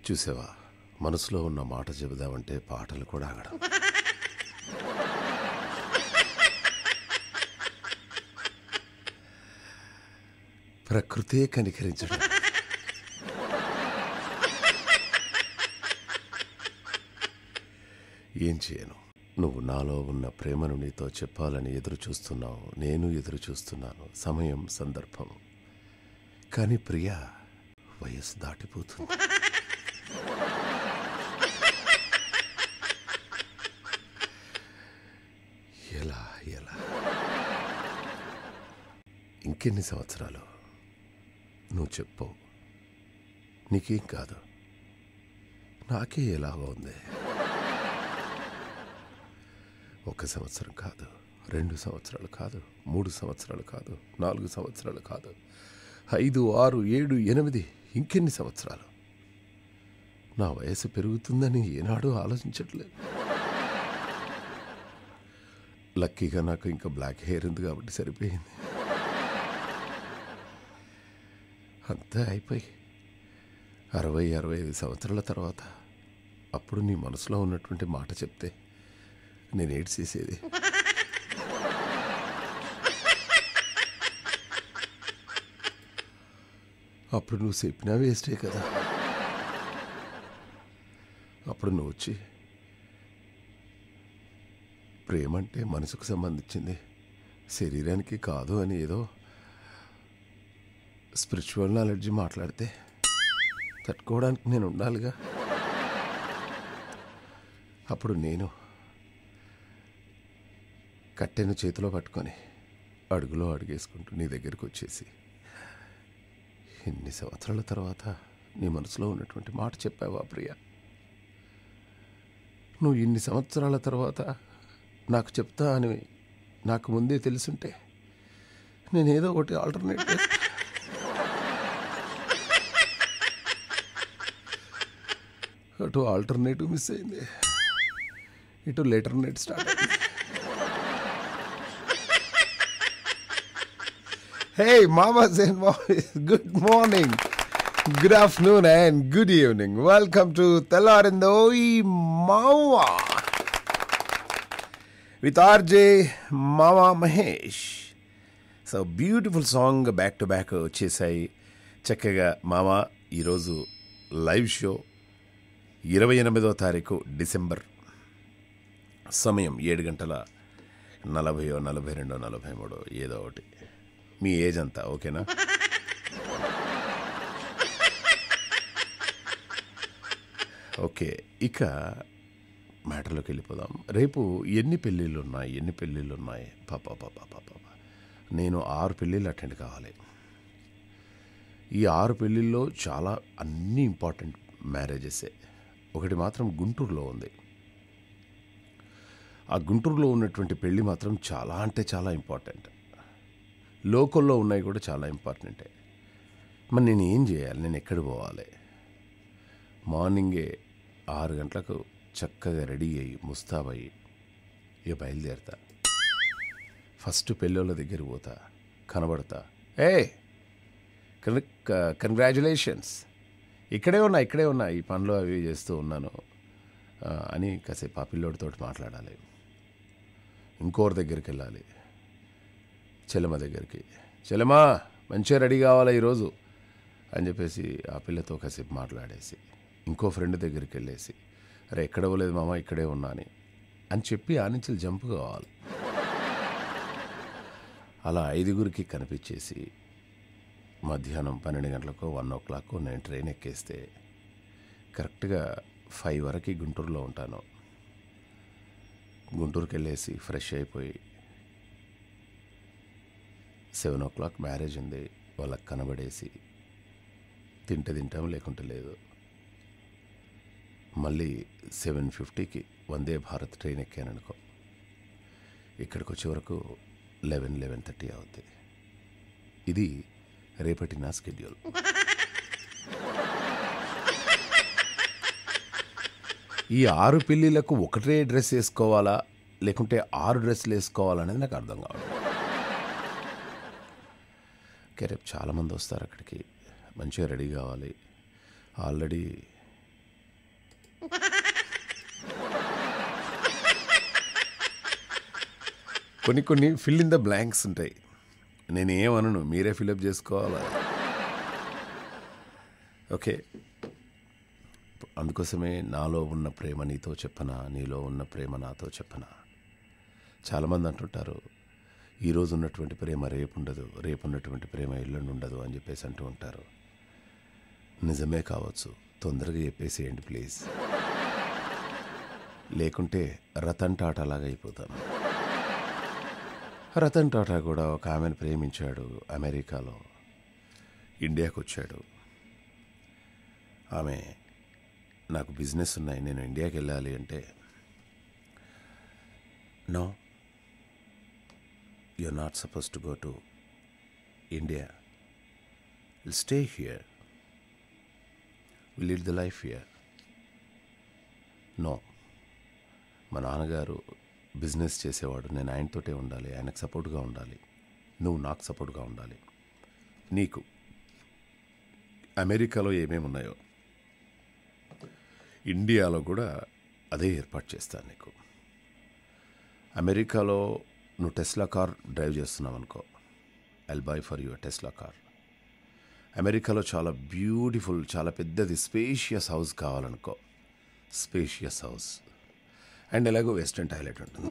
చూసావా మనసులో ఉన్న మాట చెబుదామంటే పాటలు కూడా ఆగడం ప్రకృతే కనికరించడం ఏం చేయను నువ్వు నాలో ఉన్న ప్రేమను నీతో చెప్పాలని ఎదురు చూస్తున్నావు నేను ఎదురు చూస్తున్నాను సమయం సందర్భం కానీ ప్రియా వయస్సు దాటిపోతుంది ఎలా ఎలా ఇంకెన్ని సంవత్సరాలు నువ్వు చెప్పు నీకేం కాదు నాకే ఎలాగో ఉంది ఒక సంవత్సరం కాదు రెండు సంవత్సరాలు కాదు మూడు సంవత్సరాలు కాదు నాలుగు సంవత్సరాలు కాదు ఐదు ఆరు ఏడు ఎనిమిది ఇంకెన్ని సంవత్సరాలు నా వయసు పెరుగుతుందని ఏనాడు ఆలోచించట్లేదు లక్కీగా నాకు ఇంకా బ్లాక్ హెయిర్ ఉంది కాబట్టి సరిపోయింది అంతా అయిపోయి అరవై అరవై ఐదు సంవత్సరాల తర్వాత అప్పుడు నీ మనసులో ఉన్నటువంటి మాట చెప్తే నేను ఏడ్చేసేది అప్పుడు నువ్వు చెప్పినా వేస్టే కదా అప్పుడు నువ్వు వచ్చి ప్రేమ అంటే మనసుకు సంబంధించింది శరీరానికి కాదు అని ఏదో స్పిరిచువల్ నాలెడ్జ్ మాట్లాడితే తట్టుకోవడానికి నేను ఉండాలిగా అప్పుడు నేను కట్టెను చేతిలో పట్టుకొని అడుగులో అడుగేసుకుంటూ నీ దగ్గరికి వచ్చేసి ఇన్ని సంవత్సరాల తర్వాత నీ మనసులో ఉన్నటువంటి మాట చెప్పావా ప్రియా నువ్వు ఇన్ని సంవత్సరాల తర్వాత నాకు చెప్తా అని నాకు ముందే తెలుసుంటే నేను ఏదో ఒకటి ఆల్టర్నేట్ అటు ఆల్టర్నేటివ్ మిస్ అయింది ఇటు లెటర్నేట్ స్టార్ట్ అయింది Hey, mamas and mamas, good morning, good afternoon, and good evening. Welcome to Telarindoi Mawa with RJ Mama Mahesh. So beautiful song back to back వచ్చేసాయి చక్కగా మామ ఈరోజు లైవ్ షో ఇరవై ఎనిమిదో తారీఖు డిసెంబర్ సమయం ఏడు గంటల నలభైయో నలభై రెండో నలభై మూడో ఏదో ఒకటి మీ ఏజ్ అంతా ఓకేనా ఓకే ఇక మ్యాటర్లోకి వెళ్ళిపోదాం రేపు ఎన్ని పెళ్ళిళ్ళు ఉన్నాయి ఎన్ని పెళ్ళిళ్ళు ఉన్నాయి పాప పాప పాప నేను ఆరు పెళ్ళిళ్ళు అటెండ్ కావాలి ఈ ఆరు పెళ్ళిళ్ళలో చాలా అన్ని ఇంపార్టెంట్ మ్యారేజెసే ఒకటి మాత్రం గుంటూరులో ఉంది ఆ గుంటూరులో ఉన్నటువంటి పెళ్ళి మాత్రం చాలా అంటే చాలా ఇంపార్టెంట్ లోకల్లో ఉన్నాయి కూడా చాలా ఇంపార్టెంటే మరి నేను ఏం చేయాలి నేను ఎక్కడ పోవాలి మార్నింగే ఆరు గంటలకు చక్కగా రెడీ అయ్యి ముస్తాబయ్యి ఇక బయలుదేరుతా ఫస్ట్ పెళ్ళోళ్ళ దగ్గర పోతా కనబడతా ఏ కంగ్రాచులేషన్స్ ఇక్కడే ఉన్నా ఇక్కడే ఉన్నా ఈ పనులు అవి చేస్తూ ఉన్నాను ఆ, అని కాసేపు ఆ పిల్లోడితో మాట్లాడాలి ఇంకోరి దగ్గరికి వెళ్ళాలి చెల్లెమ్మ దగ్గరికి చెల్లెమ్మా మంచిగా రెడీ కావాలా ఈరోజు అని చెప్పేసి ఆ పిల్లతో కాసేపు మాట్లాడేసి ఇంకో ఫ్రెండ్ దగ్గరికి వెళ్ళేసి అరే ఎక్కడ పోలేదు మామ ఇక్కడే ఉన్నా అని అని చెప్పి ఆ నుంచి జంప్ కావాలి అలా ఐదుగురికి కనిపించేసి మధ్యాహ్నం పన్నెండు గంటలకు వన్ ఓ క్లాక్ నేను ట్రైన్ ఎక్కేస్తే కరెక్ట్గా ఫైవ్ వరకు గుంటూరులో ఉంటాను గుంటూరుకి వెళ్ళేసి ఫ్రెష్ అయిపోయి సెవెన్ ఓ క్లాక్ మ్యారేజ్ ఉంది వాళ్ళకి కనబడేసి తింటే తింటాం లేకుంటే లేదు మళ్ళీ సెవెన్ ఫిఫ్టీకి వందే భారత్ ట్రైన్ ఎక్కాననుకో ఇక్కడికి వచ్చే వరకు లెవెన్ లెవెన్ థర్టీ అవుద్ది ఇది రేపటి నా స్కెడ్యూల్ ఈ ఆరు పెళ్ళిళ్ళకు ఒకటే డ్రెస్ వేసుకోవాలా లేకుంటే ఆరు డ్రెస్సులు వేసుకోవాలనేది నాకు అర్థం కావడం ఓకే రేపు చాలామంది వస్తారు అక్కడికి మంచిగా రెడీ కావాలి ఆల్రెడీ కొన్ని కొన్ని ఫిల్ ఇన్ ద బ్లాంక్స్ ఉంటాయి నేను ఏమనను మీరే ఫిలప్ చేసుకోవాలా ఓకే అందుకోసమే నాలో ఉన్న ప్రేమ నీతో చెప్పనా నీలో ఉన్న ప్రేమ నాతో చెప్పనా చాలామంది అంటుంటారు ఈరోజు ఉన్నటువంటి ప్రేమ రేపు ఉండదు రేపు ఉన్నటువంటి ప్రేమ ఎల్లుండి ఉండదు అని చెప్పేసి అంటూ ఉంటారు నిజమే కావచ్చు తొందరగా చెప్పేసేయండి ప్లీజ్ లేకుంటే రతన్ టాటా లాగా అయిపోతాను రతన్ టాటా కూడా ఒక ఆమెను ప్రేమించాడు అమెరికాలో ఇండియాకు వచ్చాడు ఆమె నాకు బిజినెస్ ఉన్నాయి నేను ఇండియాకి వెళ్ళాలి అంటే no you are not suppose to go to India will stay here will lead the life here no మా నాన్నగారు బిజినెస్ చేసేవాడు నేను ఆయనతోటే ఉండాలి ఆయనకు సపోర్ట్గా ఉండాలి నువ్వు నాకు సపోర్ట్గా ఉండాలి నీకు అమెరికాలో ఏమేమి ఉన్నాయో ఇండియాలో కూడా అదే ఏర్పాటు చేస్తాను నీకు అమెరికాలో నువ్వు టెస్లా కార్ డ్రైవ్ చేస్తున్నావు అనుకో I'll buy for your Tesla car అమెరికాలో చాలా బ్యూటిఫుల్ చాలా పెద్దది స్పేషియస్ హౌస్ కావాలనుకో స్పేషియస్ హౌస్ అండ్ ఎలాగో వెస్ట్రన్ టాయిలెట్ ఉంటుంది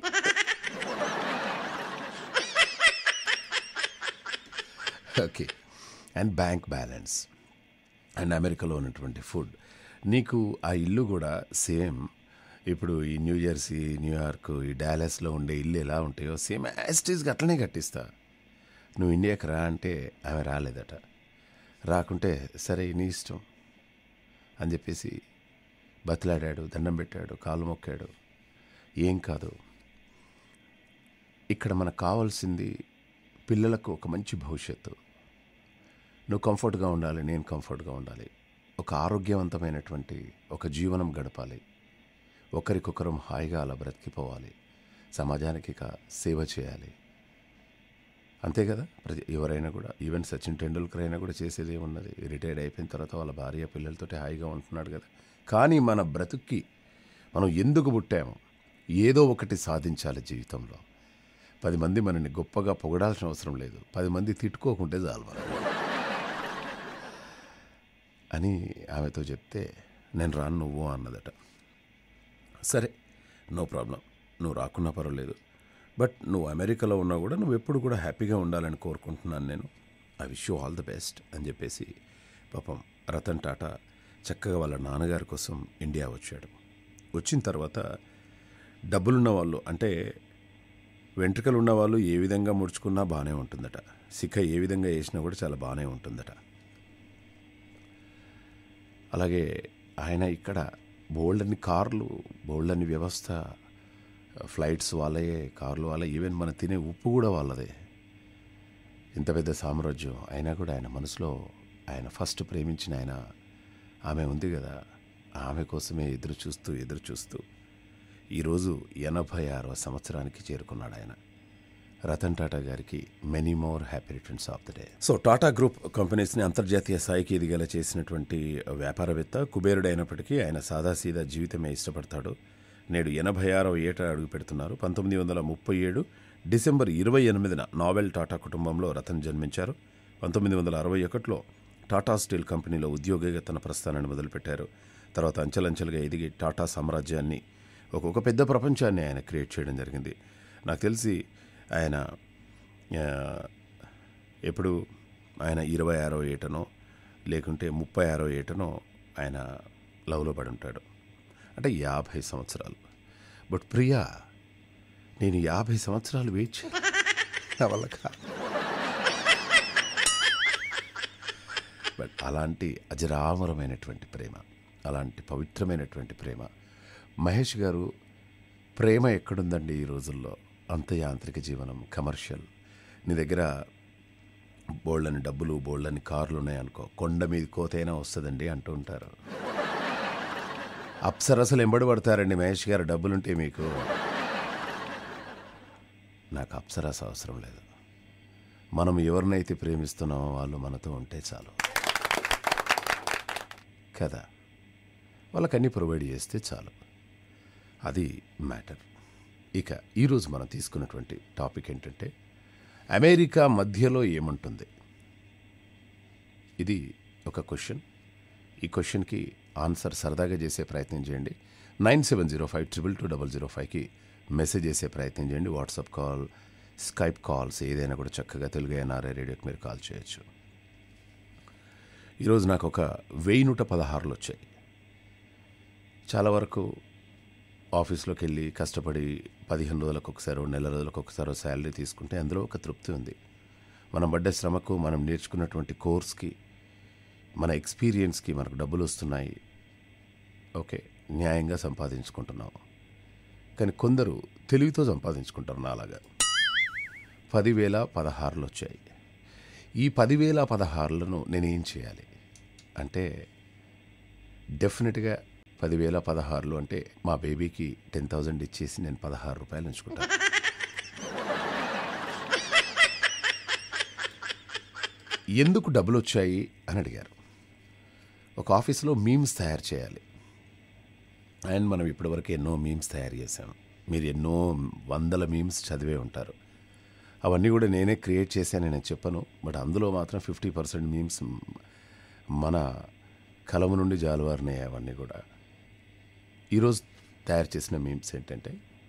okay and bank balance and అమెరికాలో ఉన్నటువంటి ఫుడ్ నీకు ఆ ఇల్లు కూడా సేమ్ ఇప్పుడు ఈ న్యూ జెర్సీ న్యూయార్క్ ఈ డాలస్లో ఉండే ఇల్లు ఎలా ఉంటాయో సేమ్ యాస్టీస్గా అట్లనే కట్టిస్తా నువ్వు ఇండియాకి రా అంటే ఆమె రాలేదట రాకుంటే సరే నీ ఇష్టం అని చెప్పేసి బతిలాడాడు దండం పెట్టాడు కాలు మొక్కాడు ఏం కాదు ఇక్కడ మనకు కావాల్సింది పిల్లలకు ఒక మంచి భవిష్యత్తు నువ్వు కంఫర్ట్గా ఉండాలి నేను కంఫర్ట్గా ఉండాలి ఒక ఆరోగ్యవంతమైనటువంటి ఒక జీవనం గడపాలి ఒకరికొకరం హాయిగా అలా బ్రతికిపోవాలి సమాజానికి ఇక సేవ చేయాలి అంతే కదా ప్రతి ఎవరైనా కూడా ఈవెన్ సచిన్ టెండూల్కర్ అయినా కూడా చేసేది ఏమున్నది రిటైర్డ్ అయిపోయిన తర్వాత వాళ్ళ భార్య పిల్లలతోటి హాయిగా ఉంటున్నాడు కదా కానీ మన బ్రతుక్కి మనం ఎందుకు పుట్టాము ఏదో ఒకటి సాధించాలి జీవితంలో పది మంది మనని గొప్పగా పొగడాల్సిన అవసరం లేదు పది మంది తిట్టుకోకుంటే చాలు మనం అని ఆమెతో చెప్తే నేను రాను నువ్వు అన్నదట సరే నో ప్రాబ్లం నువ్వు రాకున్నా పర్వాలేదు బట్ నువ్వు అమెరికాలో ఉన్నా కూడా నువ్వు ఎప్పుడు కూడా హ్యాపీగా ఉండాలని కోరుకుంటున్నాను నేను I wish you all the best అని చెప్పేసి పాపం రతన్ టాటా చక్కగా వాళ్ళ నాన్నగారి కోసం ఇండియా వచ్చాడు వచ్చిన తర్వాత డబ్బులున్న వాళ్ళు అంటే వెంట్రుకలు ఉన్న వాళ్ళు ఏ విధంగా ముడుచుకున్నా బాగానే ఉంటుందట సిక్క ఏ విధంగా వేసినా కూడా చాలా బాగానే ఉంటుందట అలాగే ఆయన ఇక్కడ బోల్డన్ని కార్లు బోల్డన్ని వ్యవస్థ ఫ్లైట్స్ వాళ్ళయే కార్లు వాళ్ళ ఈవెన్ మన తినే ఉప్పు కూడా వాళ్ళదే ఇంత పెద్ద సామ్రాజ్యం అయినా కూడా ఆయన మనసులో ఆయన ఫస్ట్ ప్రేమించిన ఆయన ఆమె ఉంది కదా ఆమె కోసమే ఎదురు చూస్తూ ఎదురు చూస్తూ ఈరోజు ఎనభై ఆరవ సంవత్సరానికి చేరుకున్నాడు ఆయన రతన్ టాటా గారికి many more happy returns of the day so Tata group కంపెనీస్ని అంతర్జాతీయ స్థాయికి ఎదిగేలా చేసినటువంటి వ్యాపారవేత్త కుబేరుడు అయినప్పటికీ ఆయన సాదాసీదా జీవితమే ఇష్టపడతాడు నేడు ఎనభై ఆరవ ఏట అడుగు పెడుతున్నారు పంతొమ్మిది వందల ముప్పై ఏడు డిసెంబర్ ఇరవై ఎనిమిదిన నావెల్ టాటా కుటుంబంలో రతన్ జన్మించారు పంతొమ్మిది వందల అరవై ఒకటిలో టాటా స్టీల్ కంపెనీలో ఉద్యోగిగా తన ప్రస్థానాన్ని మొదలుపెట్టారు తర్వాత అంచెలంచెలుగా ఎదిగి టాటా సామ్రాజ్యాన్ని ఒక ఒక పెద్ద ప్రపంచాన్ని ఆయన క్రియేట్ చేయడం జరిగింది నాకు తెలిసి ఆయన ఆ, ఎప్పుడు ఆయన ఇరవై ఆరో ఏటనో లేకుంటే ముప్పై ఆరో ఏటనో ఆయన లవ్లో పడి ఉంటాడు అంటే యాభై సంవత్సరాలు బట్ ప్రియా నేను యాభై సంవత్సరాలు వెయిట్ చే- నా వల్ల కాదు బట్ అలాంటి అజరామరమైనటువంటి ప్రేమ అలాంటి పవిత్రమైనటువంటి ప్రేమ మహేష్ గారు ప్రేమ ఎక్కడుందండి ఈ రోజుల్లో అంత యాంత్రిక జీవనం కమర్షియల్ నీ దగ్గర బోళ్ళని డబ్బులు బోళ్ళని కార్లు ఉన్నాయనుకో కొండ మీద కోతైనా వస్తుందండి అంటూ ఉంటారు అప్సరసలు ఎంబడి పడతారండి మహేష్ గారు డబ్బులుంటే మీకు నాకు అప్సరస అవసరం లేదు మనం ఎవరినైతే ప్రేమిస్తున్నామో వాళ్ళు మనతో ఉంటే చాలు కదా వాళ్ళకన్నీ ప్రొవైడ్ చేస్తే చాలు అది మ్యాటర్ ఇక ఈరోజు మనం తీసుకున్నటువంటి టాపిక్ ఏంటంటే అమెరికా మధ్యలో ఏముంటుంది ఇది ఒక క్వశ్చన్ ఈ క్వశ్చన్కి ఆన్సర్ సరదాగా చేసే ప్రయత్నం చేయండి nine seven zero five triple two double zero ఫైవ్కి మెసేజ్ చేసే ప్రయత్నం చేయండి వాట్సాప్ కాల్ స్కైప్ కాల్స్ ఏదైనా కూడా చక్కగా తెలుగు ఎన్ఆర్ఐ రేడియోకి మీరు కాల్ చేయొచ్చు ఈరోజు నాకు ఒక వెయ్యి నూట పదహారులు వచ్చాయి చాలా వరకు ఆఫీస్లోకి వెళ్ళి కష్టపడి పదిహేను రోజులకు ఒకసారి నెల రోజులకు ఒకసారి శాలరీ తీసుకుంటే అందులో ఒక తృప్తి ఉంది మనం పడ్డ శ్రమకు మనం నేర్చుకున్నటువంటి కోర్స్కి మన ఎక్స్పీరియన్స్కి మనకు డబ్బులు వస్తున్నాయి ఓకే న్యాయంగా సంపాదించుకుంటున్నాం కానీ కొందరు తెలివితో సంపాదించుకుంటారు నాలాగా పదివేల పదహారులు వచ్చాయి ఈ పదివేల పదహారులను నేనేం చేయాలి అంటే డెఫినెట్గా పదివేల పదహారులు అంటే మా బేబీకి టెన్ థౌజండ్ ఇచ్చేసి నేను పదహారు రూపాయలు ఉంచుకుంటాను ఎందుకు డబ్బులు వచ్చాయి అని అడిగారు ఒక ఆఫీస్లో మీమ్స్ తయారు చేయాలి అండ్ మనం ఇప్పటివరకు ఎన్నో మీమ్స్ తయారు చేశాం మీరు ఎన్నో వందల మీమ్స్ చదివే ఉంటారు అవన్నీ కూడా నేనే క్రియేట్ చేశాను నేను చెప్పను బట్ అందులో మాత్రం ఫిఫ్టీ పర్సెంట్ మీమ్స్ మన కలము నుండి జాలువారినాయి అవన్నీ కూడా ఈరోజు తయారు చేసిన మీమ్స్ ఏంటంటే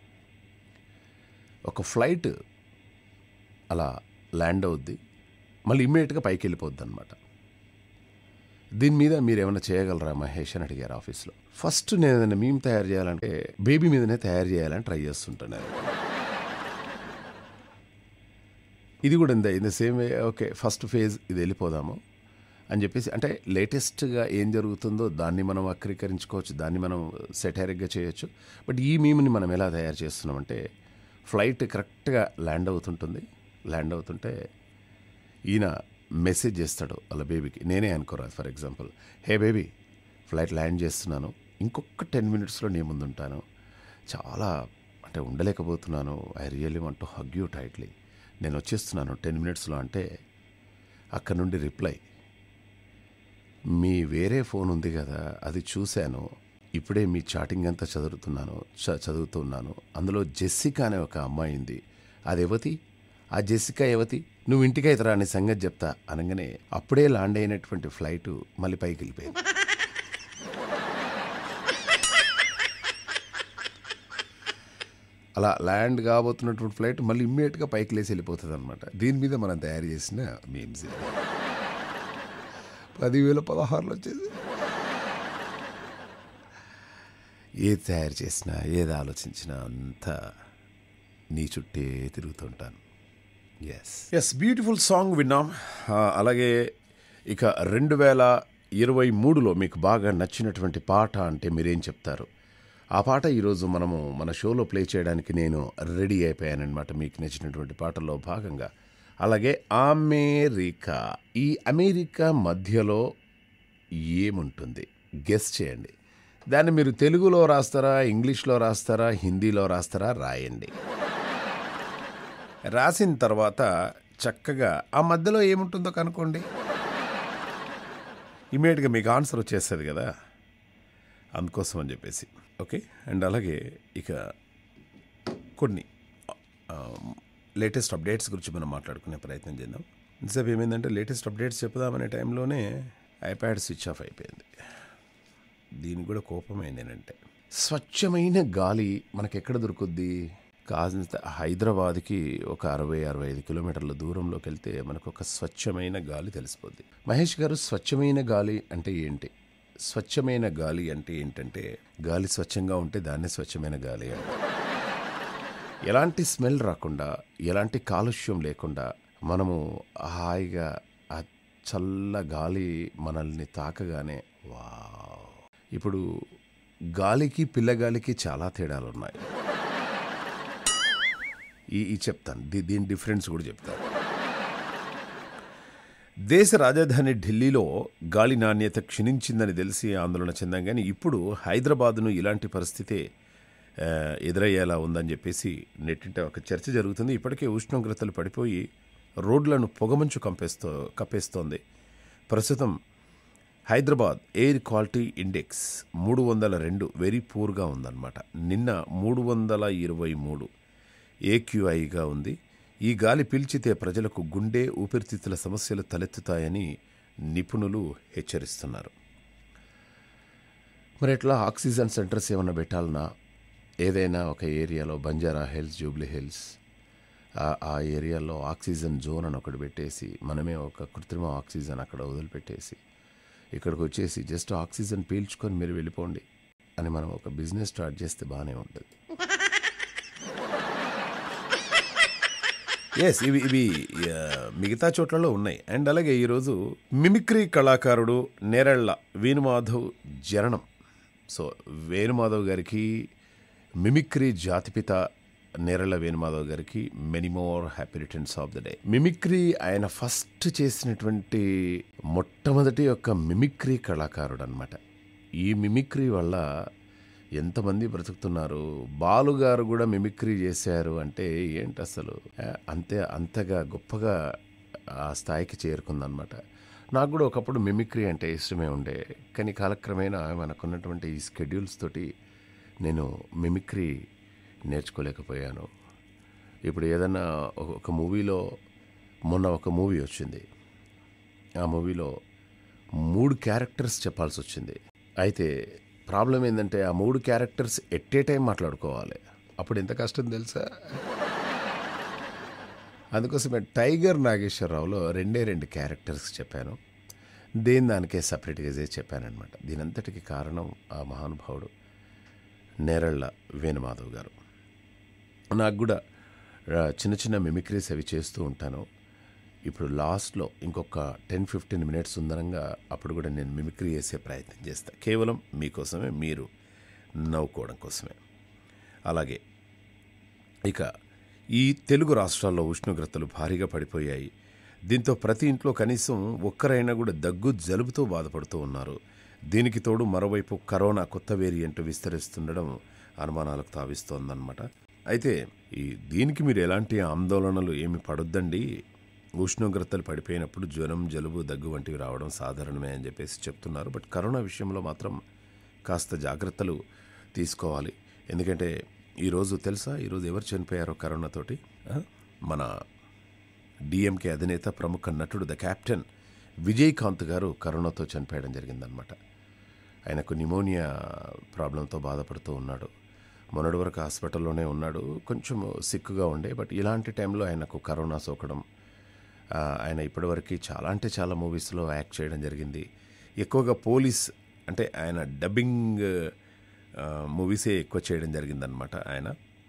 ఒక ఫ్లైట్ అలా ల్యాండ్ అవుద్ది మళ్ళీ ఇమ్మీడియట్గా పైకి వెళ్ళిపోద్ది అనమాట దీని మీద మీరు ఏమైనా చేయగలరా మహేష్ అని అడిగారు ఆఫీస్లో ఫస్ట్ నేను ఏదైనా మీమ్ తయారు చేయాలంటే బేబీ మీదనే తయారు చేయాలని ట్రై చేస్తుంటాను ఇది కూడా ఇంత in the same way okay first phase ఇది వెళ్ళిపోదాము అని చెప్పేసి అంటే లేటెస్ట్గా ఏం జరుగుతుందో దాన్ని మనం వక్రీకరించుకోవచ్చు దాన్ని మనం సెటారిక్గా చేయొచ్చు బట్ ఈ మీమ్ని మనం ఎలా తయారు చేస్తున్నామంటే ఫ్లైట్ కరెక్ట్గా ల్యాండ్ అవుతుంటుంది ల్యాండ్ అవుతుంటే ఈయన మెసేజ్ చేస్తాడు వాళ్ళ బేబీకి నేనే అనుకోరా for example hey baby flight land చేస్తున్నాను ఇంకొక టెన్ మినిట్స్లో నీ ముందు ఉంటాను చాలా అంటే ఉండలేకపోతున్నాను I really want to hug you tightly నేను వచ్చేస్తున్నాను టెన్ మినిట్స్లో అంటే అక్కడ నుండి రిప్లై మీ వేరే ఫోన్ ఉంది కదా అది చూశాను ఇప్పుడే మీ చాటింగ్ అంతా చదువుతున్నాను చ- చదువుతున్నాను అందులో జెస్సికా అనే ఒక అమ్మాయి ఉంది అది ఎవతి ఆ జెస్సికా ఎవతి నువ్వు ఇంటికి అవుతారా అనే సంగతి చెప్తా అనగానే అప్పుడే ల్యాండ్ అయినటువంటి ఫ్లైట్ మళ్ళీ పైకి వెళ్ళిపోయింది అలా ల్యాండ్ కాబోతున్నటువంటి ఫ్లైట్ మళ్ళీ ఇమ్మీడియట్గా పైకి లేచి వెళ్ళిపోతుంది అనమాట దీని మీద మనం తయారు చేసిన మీమ్స్ ఇది. పదివేల పదహారులు వచ్చేసి ఏది తయారు చేసినా ఏది ఆలోచించినా అంతా నీ చుట్టే తిరుగుతుంటాను ఎస్ ఎస్ బ్యూటిఫుల్ సాంగ్ విన్నాం ఆ, అలాగే ఇక రెండు వేల ఇరవై మూడులో మీకు బాగా నచ్చినటువంటి పాట అంటే మీరేం చెప్తారు ఆ పాట ఈరోజు మనము మన షోలో ప్లే చేయడానికి నేను రెడీ అయిపోయానమాట మీకు నచ్చినటువంటి పాటల్లో భాగంగా అలాగే అమెరికా ఈ అమెరికా మధ్యలో ఏముంటుంది గెస్ చేయండి దాన్ని మీరు తెలుగులో రాస్తారా ఇంగ్లీష్లో రాస్తారా హిందీలో రాస్తారా రాయండి రాసిన తర్వాత చక్కగా ఆ మధ్యలో ఏముంటుందో కనుక్కోండి ఇమీడియట్గా మీకు ఆన్సర్ వచ్చేస్తుంది కదా అందుకోసం అని చెప్పేసి ఓకే అండ్ అలాగే ఇక కొన్ని లేటెస్ట్ అప్డేట్స్ గురించి మనం మాట్లాడుకునే ప్రయత్నం చేద్దాం ఇంతసేపు ఏమైందంటే లేటెస్ట్ అప్డేట్స్ చెప్దామనే టైంలోనే ఐప్యాడ్ స్విచ్ ఆఫ్ అయిపోయింది దీనికి కూడా కోపమైంది ఏంటంటే స్వచ్ఛమైన గాలి మనకి ఎక్కడ దొరుకుద్ది కాసింత హైదరాబాద్కి ఒక అరవై అరవై ఐదు కిలోమీటర్ల దూరంలోకి వెళ్తే మనకు ఒక స్వచ్ఛమైన గాలి తెలిసిపోద్ది మహేష్ గారు స్వచ్ఛమైన గాలి అంటే ఏంటి స్వచ్ఛమైన గాలి అంటే ఏంటంటే గాలి స్వచ్ఛంగా ఉంటే దాన్నే స్వచ్ఛమైన గాలి అంటారు ఎలాంటి స్మెల్ రాకుండా ఎలాంటి కాలుష్యం లేకుండా మనము హాయిగా ఆ చల్ల గాలి మనల్ని తాకగానే వావ్ ఇప్పుడు గాలికి పిల్లగాలికి చాలా తేడాలు ఉన్నాయి ఈ ఈ చెప్తాను దీ- దీని డిఫరెన్స్ కూడా చెప్తాను దేశ రాజధాని ఢిల్లీలో గాలి నాణ్యత క్షీణించిందని తెలిసి ఆందోళన చెందాం కానీ ఇప్పుడు హైదరాబాద్ను ఇలాంటి పరిస్థితే ఆ, ఎదురయ్యేలా ఉందని చెప్పేసి నెట్టింట ఒక చర్చ జరుగుతుంది ఇప్పటికే ఉష్ణోగ్రతలు పడిపోయి రోడ్లను పొగమంచు కంపేస్తో కప్పేస్తోంది ప్రస్తుతం హైదరాబాద్ ఎయిర్ క్వాలిటీ ఇండెక్స్ మూడు వందల రెండు వెరీ పూర్గా ఉందన్నమాట నిన్న మూడు వందల ఇరవై మూడు ఏక్యూఐగా ఉంది ఈ గాలి పీల్చితే ప్రజలకు గుండె ఊపిరితిత్తుల సమస్యలు తలెత్తుతాయని నిపుణులు హెచ్చరిస్తున్నారు మరి ఎట్లా ఆక్సిజన్ సెంటర్స్ ఏమన్నా పెట్టాలన్నా ఏదైనా ఒక ఏరియాలో బంజారా హిల్స్ జూబ్లీ హిల్స్ ఆ- ఆ ఏరియాలో ఆక్సిజన్ జోన్ అని ఒకటి పెట్టేసి మనమే ఒక కృత్రిమ ఆక్సిజన్ అక్కడ వదిలిపెట్టేసి ఇక్కడికి వచ్చేసి జస్ట్ ఆక్సిజన్ పీల్చుకొని మీరు వెళ్ళిపోండి అని మనం ఒక బిజినెస్ స్టార్ట్ చేస్తే బాగానే ఉంటుంది ఎస్ ఇవి ఇవి ఆ, మిగతా చోట్లలో ఉన్నాయి అండ్ అలాగే ఈరోజు మిమిక్రీ కళాకారుడు నేరళ్ళ వేణుమాధవ్ జననం సో వేణుమాధవ్ గారికి మిమిక్రీ జాతిపిత నేరళ్ళ వేణుమాధవ్ గారికి many more happy returns of the day mimicry ఆయన ఫస్ట్ చేసినటువంటి మొట్టమొదటి యొక్క మిమిక్రీ కళాకారుడు అనమాట ఈ మిమిక్రీ వల్ల ఎంతమంది బ్రతుకుతున్నారు బాలుగారు కూడా మిమిక్రీ చేశారు అంటే ఏంటి అసలు ఆ, అంతే అంతగా గొప్పగా ఆ స్థాయికి చేరుకుందనమాట నాకు కూడా ఒకప్పుడు మిమిక్రీ అంటే ఇష్టమే ఉండే కానీ కాలక్రమేణా మనకున్నటువంటి ఈ స్కెడ్యూల్స్ తోటి నేను మిమిక్రీ నేర్చుకోలేకపోయాను ఇప్పుడు ఏదన్నా ఒక- ఒక మూవీలో మొన్న ఒక మూవీ వచ్చింది ఆ మూవీలో మూడు క్యారెక్టర్స్ చెప్పాల్సి వచ్చింది అయితే ప్రాబ్లం ఏంటంటే ఆ మూడు క్యారెక్టర్స్ ఎట్టే టైం మాట్లాడుకోవాలి అప్పుడు ఎంత కష్టం తెలుసా అందుకోసమే టైగర్ నాగేశ్వరరావులో రెండే రెండు క్యారెక్టర్స్ చెప్పాను దేని దానికే సపరేట్గా చేసి చెప్పానమాట దీనంతటికి కారణం ఆ మహానుభావుడు నేరళ్ళ వేణుమాధవ్ గారు నాకు కూడా ఆ, చిన్న చిన్న మిమిక్రీస్ అవి చేస్తూ ఉంటాను ఇప్పుడు లాస్ట్లో ఇంకొక టెన్ ఫిఫ్టీన్ మినిట్స్ ఉందనంగా అప్పుడు కూడా నేను మిమిక్రీ చేసే ప్రయత్నం చేస్తాను కేవలం మీకోసమే మీరు నవ్వుకోవడం కోసమే అలాగే ఇక ఈ తెలుగు రాష్ట్రాల్లో ఉష్ణోగ్రతలు భారీగా పడిపోయాయి దీంతో ప్రతి ఇంట్లో కనీసం ఒక్కరైనా కూడా దగ్గు జలుబుతో బాధపడుతూ ఉన్నారు దీనికి తోడు మరోవైపు కరోనా కొత్త వేరియంట్ విస్తరిస్తుండడం అనుమానాలకు తావిస్తోందన్నమాట అయితే ఈ దీనికి మీరు ఎలాంటి ఆందోళనలు ఏమి పడొద్దండి ఉష్ణోగ్రతలు పడిపోయినప్పుడు జ్వరం జలుబు దగ్గు వంటివి రావడం సాధారణమే అని చెప్పేసి చెప్తున్నారు బట్ కరోనా విషయంలో మాత్రం కాస్త జాగ్రత్తలు తీసుకోవాలి ఎందుకంటే ఈరోజు తెలుసా ఈరోజు ఎవరు చనిపోయారో కరోనాతోటి ఆ? మన డిఎంకే అధినేత ప్రముఖ నటుడు ద కెప్టెన్ విజయకాంత్ గారు కరోనాతో చనిపోయడం జరిగిందనమాట ఆయనకు నిమోనియా ప్రాబ్లంతో బాధపడుతూ ఉన్నాడు మొన్నటి వరకు హాస్పిటల్లోనే ఉన్నాడు కొంచెం సిక్కుగా ఉండే బట్ ఇలాంటి టైంలో ఆయనకు కరోనా సోకడం ఆ, ఆయన ఇప్పటివరకు చాలా అంటే చాలా మూవీస్లో యాక్ట్ చేయడం జరిగింది ఎక్కువగా పోలీస్ అంటే ఆయన డబ్బింగ్ ఆ, మూవీసే ఎక్కువ చేయడం జరిగిందనమాట ఆయన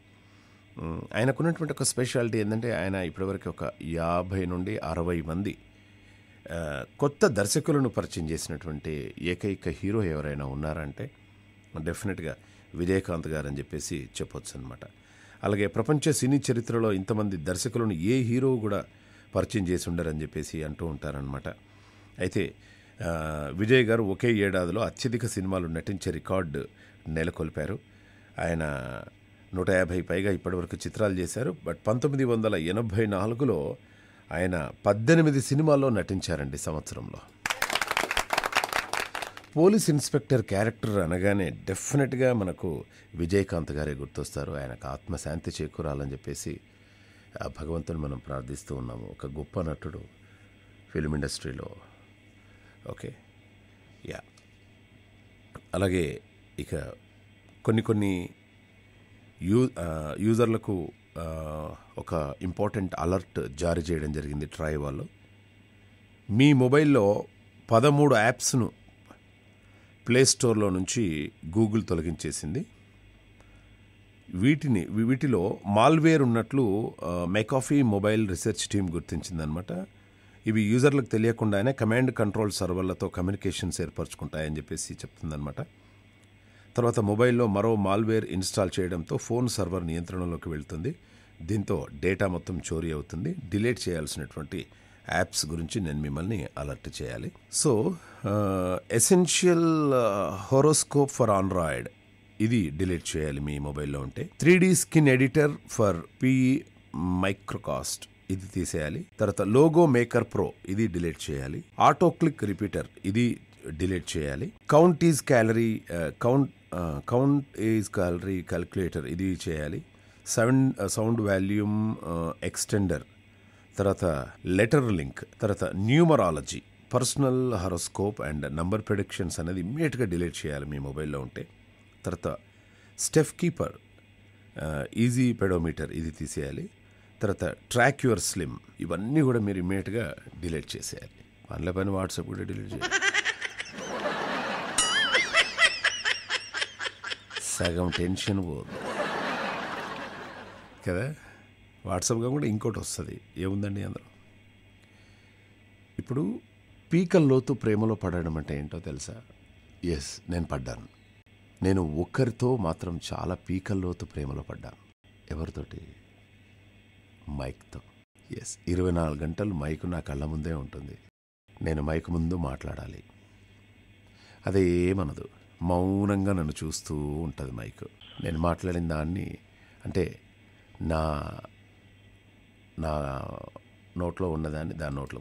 మ్, ఆయనకున్నటువంటి ఒక స్పెషాలిటీ ఏంటంటే ఆయన ఇప్పటివరకు ఒక యాభై నుండి అరవై మంది ఆ, కొత్త దర్శకులను పరిచయం చేసినటువంటి ఏకైక హీరో ఎవరైనా ఉన్నారంటే డెఫినెట్గా విజయకాంత్ గారు అని చెప్పేసి చెప్పొచ్చు అనమాట అలాగే ప్రపంచ సినీ చరిత్రలో ఇంతమంది దర్శకులను ఏ హీరో కూడా పరిచయం చేసి ఉండరని చెప్పేసి అంటూ ఉంటారనమాట అయితే ఆ, విజయ్ గారు ఒకే ఏడాదిలో అత్యధిక సినిమాలు నటించే రికార్డు నెలకొల్పారు ఆయన నూట యాభై పైగా ఇప్పటివరకు చిత్రాలు చేశారు బట్ పంతొమ్మిది వందల ఎనభై నాలుగులో ఆయన పద్దెనిమిది సినిమాల్లో నటించారండి సంవత్సరంలో పోలీస్ ఇన్స్పెక్టర్ క్యారెక్టర్ అనగానే డెఫినెట్గా మనకు విజయకాంత్ గారే గుర్తొస్తారు ఆయనకు ఆత్మశాంతి చేకూరాలని చెప్పేసి ఆ భగవంతుని మనం ప్రార్థిస్తూ ఉన్నాము ఒక గొప్ప నటుడు ఫిలిం ఇండస్ట్రీలో ఓకే యా అలాగే ఇక కొన్ని కొన్ని యూ ఆ, యూజర్లకు ఆ, ఒక ఇంపార్టెంట్ అలర్ట్ జారీ చేయడం జరిగింది ట్రై వాళ్ళు మీ మొబైల్లో పదమూడు యాప్స్ను ప్లే స్టోర్లో నుంచి గూగుల్ తొలగించేసింది వీటిని వీటిలో మాల్వేర్ ఉన్నట్లు ఆ, మెకాఫీ మొబైల్ రీసెర్చ్ టీం గుర్తించిందనమాట ఇవి యూజర్లకు తెలియకుండానే కమాండ్ కంట్రోల్ సర్వర్లతో కమ్యూనికేషన్స్ ఏర్పరచుకుంటాయని చెప్పేసి చెప్తుందనమాట తర్వాత మొబైల్లో మరో మాల్వేర్ ఇన్స్టాల్ చేయడంతో ఫోన్ సర్వర్ నియంత్రణలోకి వెళ్తుంది దీంతో డేటా మొత్తం చోరీ అవుతుంది డిలీట్ చేయాల్సినటువంటి యాప్స్ గురించి నేను మిమ్మల్ని అలర్ట్ చేయాలి so essential horoscope for Android ఇది డిలీట్ చేయాలి మీ మొబైల్లో ఉంటే three D skin editor for PE microcast ఇది తీసేయాలి తర్వాత లోగో మేకర్ ప్రో ఇది డిలీట్ చేయాలి ఆటో క్లిక్ రిపీటర్ ఇది డిలీట్ చేయాలి count is calorie count count is calorie calculator ఇది చేయాలి సౌండ్ సౌండ్ వాల్యూమ్ ఎక్స్టెండర్ తర్వాత లెటర్ లింక్ తర్వాత numerology personal horoscope and number predictions అనేది ఇమ్మీడియట్గా డిలీట్ చేయాలి మీ మొబైల్లో ఉంటే తర్వాత స్టెఫ్ కీపర్ ఈజీ పెడోమీటర్ ఇది తీసేయాలి తర్వాత ట్రాక్ యువర్ స్లిమ్ ఇవన్నీ కూడా మీరు ఇమ్మీడియట్గా డిలీట్ చేసేయాలి పనుల పని వాట్సాప్ కూడా డిలీట్ చేయాలి సగం టెన్షన్ పోదు కదా వాట్సాప్గా కూడా ఇంకోటి వస్తుంది ఏముందండి అందులో ఇప్పుడు పీకల్లోతు ప్రేమలో పడడం అంటే ఏంటో తెలుసా ఎస్ నేను పడ్డాను నేను ఒక్కరితో మాత్రం చాలా పీకల్లోతు ప్రేమలో పడ్డాను ఎవరితోటి మైక్తో ఎస్ ఇరవై నాలుగు గంటలు మైక్ నా కళ్ళ ముందే ఉంటుంది నేను మైక్ ముందు మాట్లాడాలి అదే ఏమనదు మౌనంగా నన్ను చూస్తూ ఉంటుంది మైక్ నేను మాట్లాడిన దాన్ని అంటే నా నా నోట్లో ఉన్నదాన్ని దాని నోట్లో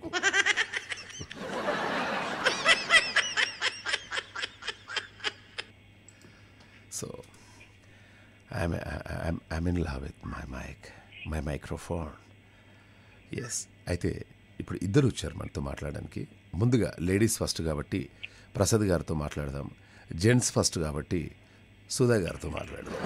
so I'm I'm in love with my mic my microphone yes అయితే ఇప్పుడు ఇద్దరు వచ్చారు మనతో మాట్లాడడానికి ముందుగా లేడీస్ ఫస్ట్ కాబట్టి ప్రసాద్ గారితో మాట్లాడదాం జెంట్స్ ఫస్ట్ కాబట్టి సుధా గారితో మాట్లాడదాం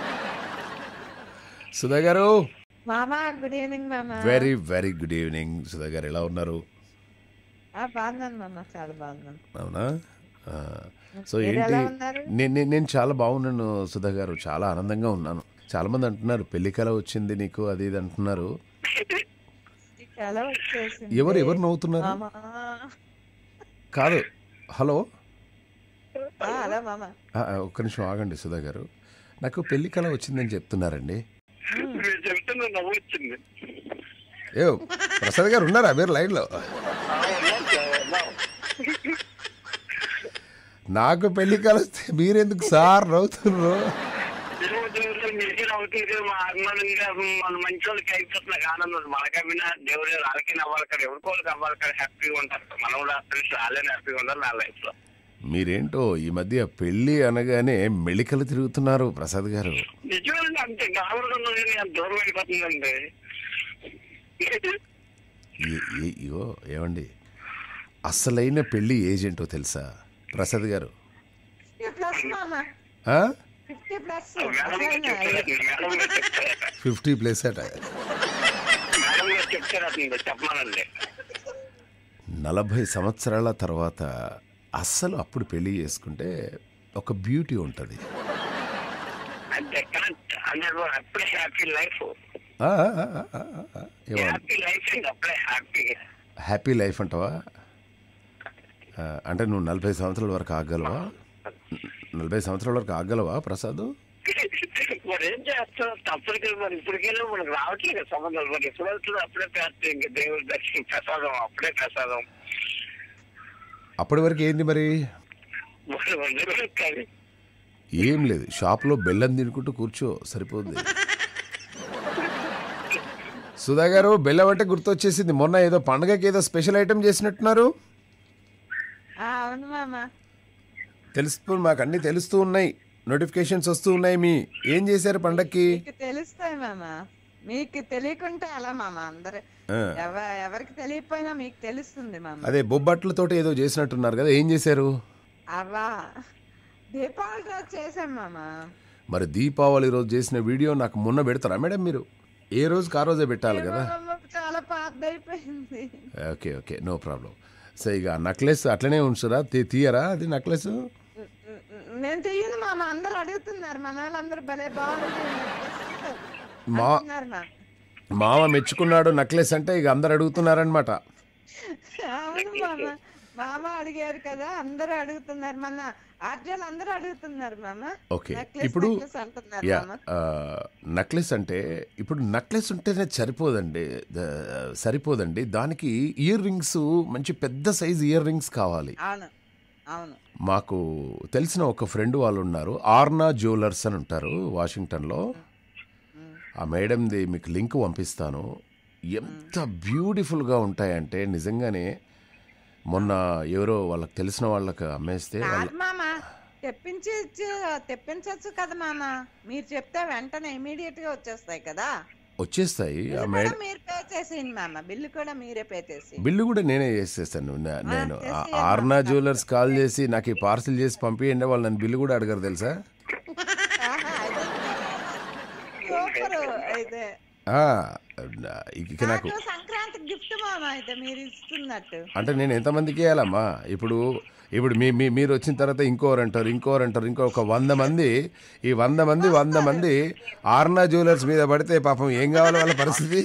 సుధా గారు మామా గుడ్ ఈవినింగ్ మామా very very good evening Sudha గారు ఎలా ఉన్నారు ఆ, బాగున్నాను మామ చాలా బాగున్నాను అవునా ఆ, సో మీరు ఏంటి ఎలా ఉన్నారు? నేను నేను- నేను చాలా బాగున్నాను సుధా గారు చాలా ఆనందంగా ఉన్నాను చాలా మంది అంటున్నారు పెళ్లి కళ వచ్చింది నీకు అది ఇది అంటున్నారు చాలా వచ్చేసింది ఎవరు ఎవరు నవ్వుతున్నారు మామా కాదు హలో ఆ, హలో మామ ఆ, ఆ, ఒక్క నిమిషం ఆగండి సుధా గారు నాకు పెళ్లి కళ వచ్చిందని చెప్తున్నారండి మీరు చెప్తున్న నవ్వు వచ్చింది ఏ ప్రసాద్ గారు ఉన్నారా మీరు లైన్లో నాకు పెళ్లి కళ వస్తే మీరెందుకు సార్ నవ్వుతున్నారు మీకే నవ్వుతుంది మా అభిమానంగా మన మంచి వాళ్ళకి అయిపోతుంది నాకు ఆనందం మనకే వినా దేవుడు వాళ్ళకి నవ్వాలి కదా ఎవరికోళ్ళకి అవ్వాలి కదా హ్యాపీగా ఉంటారు మనం కూడా ఫ్రెండ్స్ వాళ్ళే హ్యాపీగా ఉండాలి నా లైఫ్ లో మీరేంటో ఈ మధ్య పెళ్లి అనగానే మెళికలు తిరుగుతున్నారు ప్రసాద్ గారు నిజమే అంతే గాబరుగా నేను దూరం అయిపోతుందండి ఈ- ఈ- ఇగో ఏమండి అసలైన పెళ్లి ఏజ్ ఏంటో తెలుసా ప్రసాద్ గారు ఫిఫ్టీ ప్లస్ మామ ఆ? ఫిఫ్టీ ప్లస్ మేడం గారు చెప్తారట మేడం గారు చెప్తారట ఫిఫ్టీ ప్లేస్ అట మేడం గారు చెప్తారట చెప్పమానండి నలభై సంవత్సరాల తర్వాత అస్సలు అప్పుడు పెళ్లి చేసుకుంటే ఒక బ్యూటీ ఉంటుంది అంటే కరెక్ట్ అందరూ అప్పుడే హ్యాపీ లైఫ్ ఆ, ఆ, ఆ, ఆ, ఆ, ఏమన్నా హ్యాపీ లైఫ్ అండి అప్పుడే హ్యాపీ హ్యాపీ లైఫ్ అంటావా ఆ, అంటే నువ్వు నలభై సంవత్సరాల వరకు ఆగలవా నలభై సంవత్సరాల వరకు ఆగలవా ప్రసాద్ మరి ఏం చేస్తాం తప్పదు కదా మరి ఇప్పటికెళ్ళి మనకు రావట్లేదు కదా సంబంధాలు మరి ఎప్పుడు వెళ్తుంది అప్పుడే పేస్తాం ఇంకా దేవుడి దర్శనం ప్రసాదం అప్పుడే ప్రసాదం అప్పటి వరకు ఏంది మరి మరి వందలు కానీ ఏం లేదు షాప్లో బెల్లం తినుకుంటూ కూర్చో సరిపోద్ది సుధా గారు బెల్లం అంటే గుర్తొచ్చేసింది మొన్న ఏదో పండగకి ఏదో స్పెషల్ ఐటెం చేసినట్టున్నారు ఆ, అవును మామ తెలుస్తూ మాకు అన్నీ తెలుస్తూ ఉన్నాయి నోటిఫికేషన్స్ వస్తూ ఉన్నాయి మీ ఏం చేశారు పండక్కి మీకు తెలుస్తాయి మామ మీకు తెలియకుంటే అలా మామ అందరు ఆ, ఎవ- ఎవరికి తెలియకపోయినా మీకు తెలుస్తుంది మామ అదే బొబ్బట్లతోటి ఏదో చేసినట్టున్నారు కదా ఏం చేశారు అవా దీపావళి రోజు చేసాం మామ మరి దీపావళి రోజు చేసిన వీడియో నాకు మొన్న పెడతారా మేడం మీరు ఏ రోజుకి ఆ రోజే పెట్టాలి కదా ఏమో చాలా పాతదైపోయింది okay okay no problem so ఇక నక్లెస్ అట్లనే ఉంచురా తీ- తీయరా అది నక్లెస్ నేను తీయను మామ అందరు అడుగుతున్నారు మన వాళ్ళందరూ భలే బాగుంది మా అంటున్నారు మామ మామ మెచ్చుకున్నాడు నక్లెస్ అంటే ఇక అందరు అడుగుతున్నారనమాట అవును మామ మామ అడిగారు కదా అందరూ అడుగుతున్నారు మన ఆర్జీలు అందరూ అడుగుతున్నారు మామ ఓకే నెక్లెస్ ఇప్పుడు నెక్లెస్ అంటున్నారు యా మామ నక్లెస్ అంటే ఇప్పుడు నక్లెస్ ఉంటేనే సరిపోదండి ద- సరిపోదండి దానికి ఇయర్ రింగ్స్ మంచి పెద్ద సైజ్ ఇయర్ రింగ్స్ కావాలి అవును అవును మాకు తెలిసిన ఒక ఫ్రెండ్ వాళ్ళు ఉన్నారు ఆర్నా జ్యువెలర్స్ అని ఉంటారు వాషింగ్టన్లో ఆ మేడంది మీకు లింక్ పంపిస్తాను ఎంత బ్యూటిఫుల్గా ఉంటాయంటే నిజంగానే మొన్న ఎవరో వాళ్ళకి తెలిసిన వాళ్ళకి అమ్మేస్తే వాళ్ళ కాదు మామ తెప్పించి తెప్పించవచ్చు కదా మామ మీరు చెప్తే వెంటనే ఇమీడియట్ గా వచ్చేస్తాయి కదా వచ్చేస్తాయి ఆ బిల్లు మేడ కూడా మీరు పే చేసేయండి మామ బిల్లు కూడా మీరే పే చేసి బిల్లు కూడా నేనే చేసేస్తాను నా- నేను ఆ చేసేయండి ఆర్నా జ్యువెలర్స్ కాల్ చేసి నాకు ఈ పార్సిల్ చేసి పంపించండి వాళ్ళు నన్ను బిల్లు కూడా అడగరు తెలుసా సూపర్ అయితే ఆ, ఇక నాకు నాకు సంక్రాంతి గిఫ్ట్ మామ అయితే మీరు ఇస్తున్నట్టు అంటే నేను ఎంతమందికి వేయాలమ్మా ఇప్పుడు ఇప్పుడు మీ మీ మీరు వచ్చిన తర్వాత ఇంకోరు అంటారు ఇంకోరు అంటారు ఇంకో ఒక వంద మంది ఈ వంద మంది వంద మంది ఆర్నా జ్యువెలర్స్ మీద పడితే పాపం ఏం కావాలి వాళ్ళ పరిస్థితి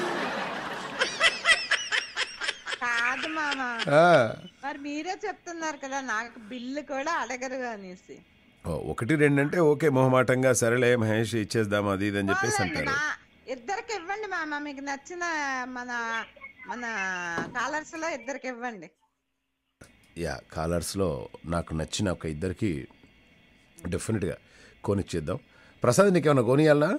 కాదు మామ ఆ, మరి మీరే చెప్తున్నారు కదా నాకు బిల్లు కూడా అడగరు అనేసి ఓ, ఒకటి రెండు అంటే ఓకే మొహమాటంగా సరేలే మహేష్ ఇచ్చేద్దాం అది ఇది అని చెప్పేసి పోన్లేండి, అంటారు నా- ఇద్దరికి ఇవ్వండి మామ మీకు నచ్చిన మన మన కాలర్స్ లో ఇద్దరికి ఇవ్వండి యా కాలర్స్లో నాకు నచ్చిన ఒక ఇద్దరికి డెఫినెట్గా కొనిచ్చేద్దాం ప్రసాద్ నీకేమైనా కొనియాలనా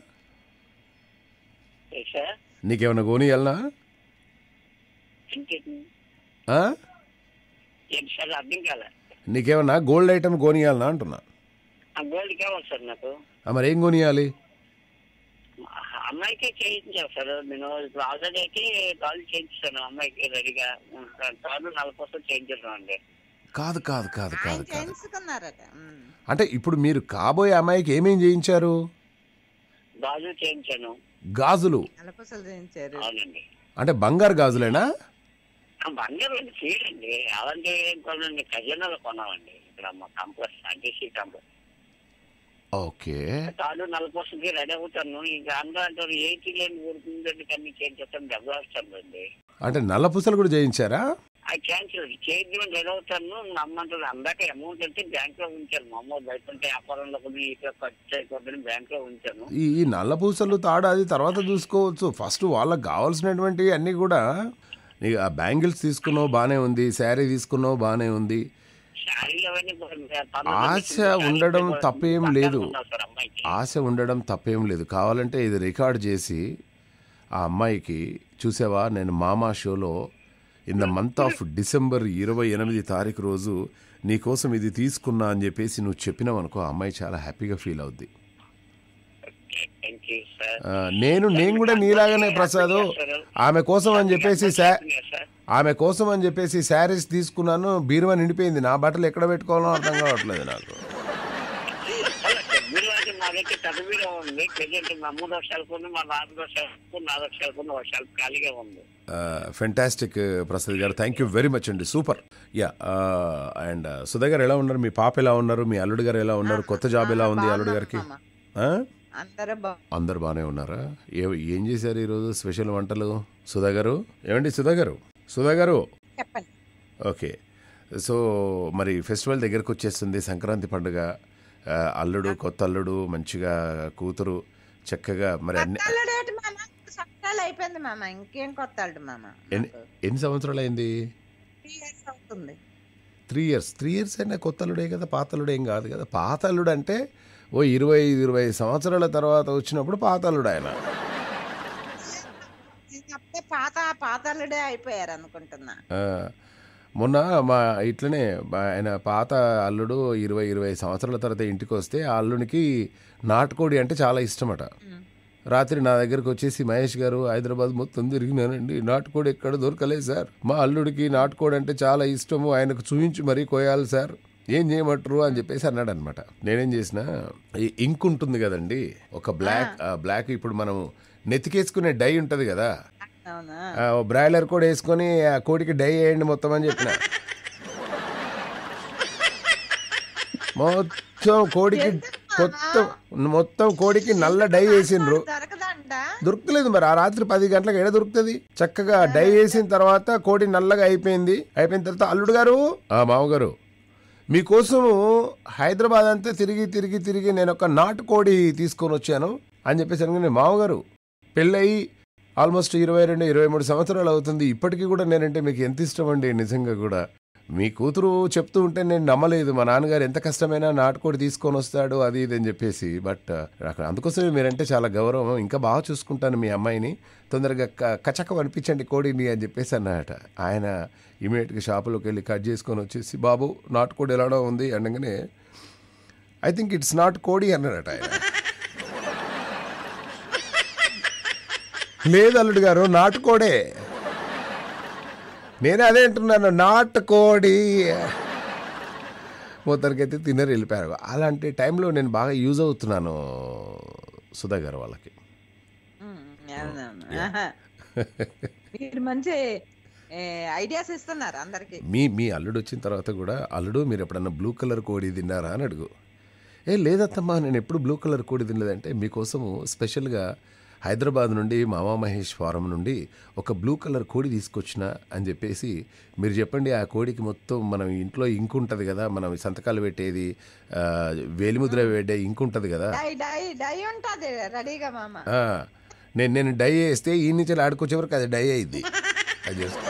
సార్ నీకేమైనా కొనియాలనా ఇంకేంటి ఆ? ఏంటి సార్ అర్థం కాలే నీకేమన్నా గోల్డ్ ఐటమ్ కొనియాలనా అంటున్నా ఆ గోల్డ్ కావాలి సార్ నాకు ఆ, మరి ఏం కొనియాలి అమ్మాయికే చేయించాను సార్ నేను ఇప్పుడు ఆల్రెడీ అయితే కాల్ చేయించాను అమ్మాయికి రెడీగా తాను నలభై పర్సెంట్ చేయించాను అండి కాదు కాదు కాదు ఆయన కాదు కాదు చేయించుకున్నారట ఉమ్. అంటే ఇప్పుడు మీరు కాబోయే అమ్మాయికి ఏమేం చేయించారు గాజు చేయించాను గాజులు నలపసలు చేయించారు అవునండి అంటే బంగారు గాజులేనా ఆ బంగారం అంటే చేయడండి అలాంటి కొనండి ఖజానాలో కొన్నామండి ఇక్కడ మా కంప్లెక్స్ ఆర్టీసీ కంప్లెక్స్ ఓకే తాను నలభై పర్సెంట్ రెడీ అవుతాను ఇంకా అందరూ అంటారు ఏసీ లేని ఊరుకుందండి కానీ చేయించేస్తాను దెబ్బలాస్తానండి అంటే నల్ల పూసలు కూడా చేయించారా ఆ క్యాన్సిల్ చేద్దామని రెడీ అవుతాను నమ్మంటారు అందాక అమౌంట్ అంటే బ్యాంక్ లో ఉంచాను మా అమ్మ బయట ఉంటే వ్యాపారంలో కొన్ని ఇట్లా ఖర్చు చేయకూడదని బ్యాంక్ లో ఉంచాను ఈ ఈ నల్ల పూసలు తాడు అది తర్వాత చూసుకోవచ్చు ఫస్ట్ వాళ్ళకి కావాల్సినటువంటి అన్నీ కూడా నీకు ఆ బ్యాంగిల్స్ తీసుకున్నావు బాగానే ఉంది శారీ తీసుకున్నావు బాగానే ఉంది శారీలు అవన్నీ కూడా ఆశ ఉండడం తప్పేం లేదు. ఉన్నారు సార్ అమ్మాయికి ఆశ ఉండడం తప్పేం లేదు కావాలంటే ఇది రికార్డ్ చేసి ఆ అమ్మాయికి చూసావా నేను మామా షోలో in the month of December ఇరవై ఎనిమిది తారీఖు రోజు నీకోసం ఇది తీసుకున్నా అని చెప్పేసి నువ్వు చెప్పినావు అనుకో ఆ అమ్మాయి చాలా హ్యాపీగా ఫీల్ అవుద్ది థ్యాంక్ యూ సార్ ఆ, నేను నేను కూడా నీలాగానే ప్రసాద్ ఆమె కోసం అని చెప్పేసి శా సార్ ఆమె కోసం అని చెప్పేసి శారీస్ తీసుకున్నాను బీరువా నిండిపోయింది నా బట్టలు ఎక్కడ పెట్టుకోవాలో అర్థం కావట్లేదు నాకు మీరు అయితే మా దగ్గర చదువులో ఉంది ప్రజెంట్ మా మూడు వర్షాలు కొన్ని మా నాలుగు వర్షాలు నాలుగు వర్షాలు కొన్ని వర్షాలు ఖాళీగా ఉంది ఫెంటాస్టిక్ ప్రసాద్ గారు థ్యాంక్ యూ వెరీ మచ్ అండి సూపర్ యా అండ్ సుధా గారు ఎలా ఉన్నారు మీ పాప ఎలా ఉన్నారు మీ అల్లుడు గారు ఎలా ఉన్నారు కొత్త జాబ్ ఎలా ఉంది అల్లుడు గారికి మామ. ఆ? అందరూ బా అందరు బాగానే ఉన్నారా ఏ ఏం చేశారు ఈరోజు స్పెషల్ వంటలు సుధా గారు ఏమండి సుధా గారు సుధా గారు చెప్పండి ఓకే సో మరి ఫెస్టివల్ దగ్గరకు వచ్చేస్తుంది సంక్రాంతి పండుగ ఆ, అల్లుడు కొత్త అల్లుడు మంచిగా కూతురు చక్కగా మరి అన్ని కొత్త డేట్ మామ సంవత్సరాలు అయిపోయింది మామ ఇంకేం కొత్త అల్లుడు మామ ఎన్ని ఎన్ని సంవత్సరాలు అయింది త్రీ ఇయర్స్ అవుతుంది త్రీ ఇయర్స్ త్రీ ఇయర్స్ అయినా కొత్త అల్లుడే కదా పాత అల్లుడు ఏం కాదు కదా పాత అల్లుడు అంటే ఓ ఇరవై ఐదు ఇరవై ఐదు సంవత్సరాల తర్వాత వచ్చినప్పుడు పాత అల్లుడు ఆయన నేను అప్పుడే పాత పాత అల్లుడే అయిపోయారు అనుకుంటున్నా ఆ, మొన్న మా ఇట్లనే మా ఆయన పాత అల్లుడు ఇరవై ఇరవై సంవత్సరాల తర్వాత ఇంటికి వస్తే ఆ అల్లునికి నాటుకోడి అంటే చాలా ఇష్టమట రాత్రి నా దగ్గరకు వచ్చేసి మహేష్ గారు హైదరాబాద్ మొత్తం తిరిగినానండి నాటుకోడి ఎక్కడ దొరకలేదు సార్ మా అల్లుడికి నాటుకోడి అంటే చాలా ఇష్టము ఆయనకు చూపించి మరీ కోయాలి సార్ ఏం చేయమంటారు అని చెప్పేసి అన్నాడు అనమాట నేనేం చేసిన ఈ ఇంక్ ఉంటుంది కదండి ఒక బ్లాక్ బ్లాక్ ఇప్పుడు మనం నెత్తికేసుకునే డై ఉంటుంది కదా అవునా ఆ, ఓ బ్రాయిలర్ కూడా వేసుకొని ఆ కోడికి డై వేయండి మొత్తం అని చెప్పిన మొత్తం కోడికి కొత్త మొత్తం కోడికి నల్ల డై వేసిండ్రు దొరకదంట దొరుకుతలేదు మరి ఆ రాత్రి పది గంటలకు ఎడ దొరుకుతుంది చక్కగా డై వేసిన తర్వాత కోడి నల్లగా అయిపోయింది అయిపోయిన తర్వాత అల్లుడు గారు ఆ మామగారు మీకోసము హైదరాబాద్ అంతా తిరిగి తిరిగి తిరిగి నేను ఒక నాటు కోడి తీసుకొని వచ్చాను అని చెప్పేసి అనగానే మామగారు పెళ్ళయి ఆల్మోస్ట్ ఇరవై రెండు ఇరవై మూడు సంవత్సరాలు అవుతుంది ఇప్పటికీ కూడా నేనంటే మీకు ఎంత ఇష్టం అండి నిజంగా కూడా మీ కూతురు చెప్తూ ఉంటే నేను నమ్మలేదు మా నాన్నగారు ఎంత కష్టమైనా నాటుకోడి తీసుకొని వస్తాడు అది ఇది అని చెప్పేసి బట్ అక్కడ అందుకోసమే మీరంటే చాలా గౌరవం ఇంకా బాగా చూసుకుంటాను మీ అమ్మాయిని తొందరగా క- కచకం అనిపించండి కోడిని అని చెప్పేసి అన్నట ఆయన ఇమీడియట్గా షాపులోకి వెళ్ళి కట్ చేసుకొని వచ్చేసి బాబు నాటుకోడి ఎలాడో ఉంది అనగానే ఐ థింక్ ఇట్స్ నాట్ కోడి అన్నాడట ఆయన లేదు అల్లుడు గారు నాటుకోడే నేను అదే అంటున్నాను నాటుకోడి మొత్తానికైతే తిన్నరు వెళ్ళిపోయారు అలాంటి టైంలో నేను బాగా యూజ్ అవుతున్నాను సుధా గారు వాళ్ళకి ఉమ్, అవునవును. ఆహా. మీరు మంచి ఐడియాస్ ఇస్తున్నారు అందరికి మీ మీ అల్లుడు వచ్చిన తర్వాత కూడా అల్లుడు మీరు ఎప్పుడన్నా బ్లూ కలర్ కోడి తిన్నారా అని అడుగు ఏ లేదత్తమ్మా నేను ఎప్పుడు బ్లూ కలర్ కోడి తినలేదంటే మీకోసము స్పెషల్గా హైదరాబాద్ నుండి మామా మహేష్ ఫారం నుండి ఒక బ్లూ కలర్ కోడి తీసుకొచ్చిన అని చెప్పేసి మీరు చెప్పండి ఆ కోడికి మొత్తం మనం ఇంట్లో ఇంకు ఉంటుంది కదా మనం సంతకాలు పెట్టేది ఆ, వేలిముద్ర పెట్టే ఇంకు ఉంటుంది కదా డై డై డై ఉంటది రెడీగా మామ ఆ, నేను నేను డై వేస్తే ఈ నుంచి ఆడుకొచ్చే వరకు అది డై అయింది అది చేసుకో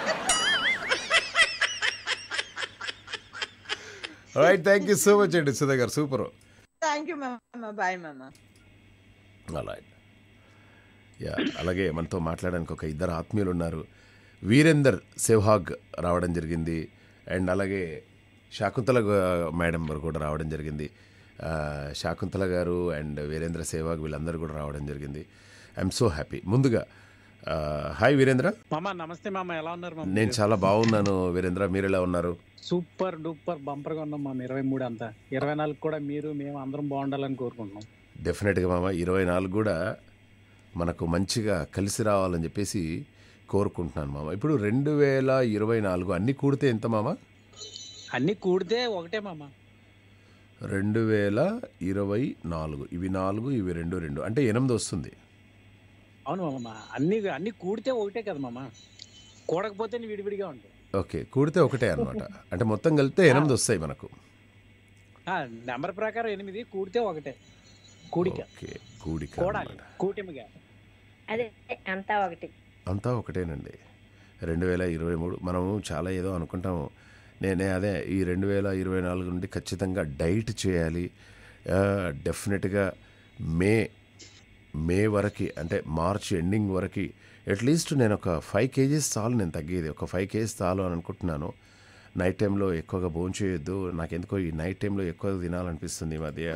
right thank you so much అండి సుధా గారు సూపర్ థ్యాంక్ యూ మామ బాయ్ మామ అలా యా అలాగే మనతో మాట్లాడడానికి ఒక ఇద్దరు ఆత్మీయులు ఉన్నారు వీరేందర్ సెవ్హాగ్ రావడం జరిగింది అండ్ అలాగే శాకుంతల గా- మేడం గారు కూడా రావడం జరిగింది ఆ, శాకుంతల గారు అండ్ వీరేంద్ర సేవాగ్ వీళ్ళందరూ కూడా రావడం జరిగింది ఐఎమ్ సో హ్యాపీ ముందుగా ఆ, హాయ్ వీరేంద్ర మామ నమస్తే మామ ఎలా ఉన్నారు మామ నేను చాలా బాగున్నాను వీరేంద్ర మీరు ఎలా ఉన్నారు సూపర్ డూపర్ బంపర్ గా ఉన్నాం మామ ఇరవై మూడు అంతా ఇరవై నాలుగు కూడా మీరు మేము అందరం బాగుండాలని కోరుకుంటున్నాం డెఫినెట్గా మామ ఇరవై నాలుగు కూడా మనకు మంచిగా కలిసి రావాలని చెప్పేసి కోరుకుంటున్నాను మామ ఇప్పుడు రెండు వేల ఇరవై నాలుగు అన్నీ కూడితే ఎంత మామ అన్ని కూడితే ఒకటే మామ రెండు వేల ఇరవై నాలుగు ఇవి నాలుగు ఇవి రెండు రెండు అంటే ఎనిమిది వస్తుంది అవును మామ అన్ని అన్ని కూడితే ఒకటే కదా మామ కూడకపోతే నీ విడివిడిగా ఉంటాయి ఓకే కూడితే ఒకటే అనమాట అంటే మొత్తం కలిపితే ఎనిమిది వస్తాయి మనకు నెంబర్ ప్రకారం ఎనిమిది కూడితే ఒకటే కూడిక ఓకే కూడిక కూడాలి అన్నమాట. కూటిమిగా అదే అంతా ఒకటి అంతా ఒకటేనండి రెండు వేల ఇరవై మూడు మనము చాలా ఏదో అనుకుంటాము నేనే అదే ఈ రెండు వేల ఇరవై నాలుగు నుండి ఖచ్చితంగా డైట్ చేయాలి ఆ, డెఫినెట్గా మే మే వరకు అంటే మార్చ్ ఎండింగ్ వరకు అట్లీస్ట్ నేను ఒక ఫైవ్ కేజీస్ చాలు నేను తగ్గేది ఒక ఫైవ్ కేజీస్ చాలు అని అనుకుంటున్నాను నైట్ టైంలో ఎక్కువగా భోజనం చేయొద్దు నాకెందుకో ఈ నైట్ టైంలో ఎక్కువగా తినాలనిపిస్తుంది ఈ మధ్య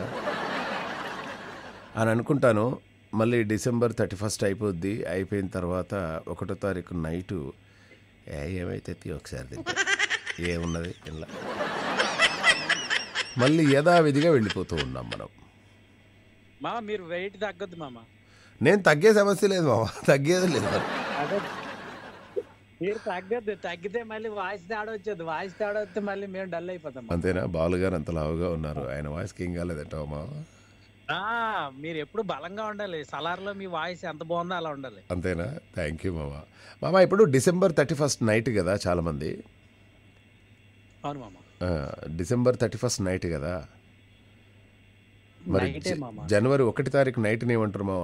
అని అనుకుంటాను మళ్ళీ డిసెంబర్ థర్టీ ఫస్ట్ అయిపోద్ది అయిపోయిన తర్వాత ఒకటో తారీఖు నైటు ఏ ఏమైతే తీ ఒకసారి తింటా ఏమున్నది ఇలా మళ్ళీ యథావిధిగా వెళ్ళిపోతూ ఉన్నాం మనం మామ మీరు వెయిట్ తగ్గొద్దు మామ నేను తగ్గే సమస్య లేదు మామ తగ్గేది లేదు మరి. అదే మీరు తగ్గద్దు తగ్గితే మళ్ళీ వాయిస్ తేడా వచ్చేది వాయిస్ తేడా వస్తే మళ్ళీ మేము డల్ అయిపోతాం మామ. అంతేనా బాలుగారు అంత లావుగా ఉన్నారు ఆయన వాయిస్కి ఏం కాలేదంటావా మామ ఆ, మీరు ఎప్పుడు బలంగా ఉండాలి సలార్లో మీ వాయిస్ ఎంత బాగుందో అలా ఉండాలి అంతేనా థ్యాంక్ యూ మామ మామ ఇప్పుడు డిసెంబర్ థర్టీ ఫస్ట్ నైట్ కదా చాలామంది అవును మామ ఆ, డిసెంబర్ థర్టీ ఫస్ట్ నైట్ కదా మరి నైటే జ- మామ జనవరి ఒకటి తారీఖు నైట్ని ఏమంటారు మామ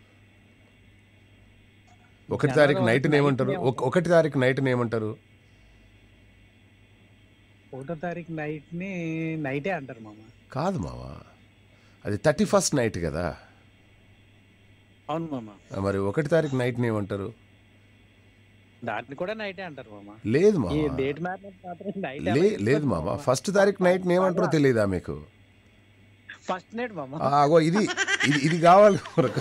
ఒకటి జనవరి తారీఖు ఒకటి నైట్ని ఏమంటారు నైట్ని ఒక- ఒకటి తారీఖు నైట్ని ఏమంటారు ఒకటో తారీఖు నైట్ ని నైటే అంటారు మామ కాదు మామ అది థర్టీ ఫస్ట్ నైట్ కదా అవును మామ ఆ, మరి ఒకటి తారీఖు నైట్ని ఏమంటారు దాన్ని కూడా నైటే అంటారు మామ లేదు ఈ మామ డేట్ మ్యారేజ్ మాత్రం నైట్ లే లేదు మామ ఫస్ట్ తారీఖు నైట్ని ఏమంటారో తెలియదా మీకు ఫస్ట్ నైట్ మామ ఆ, అగో ఇది ఇది ఇది కావాలి మనకు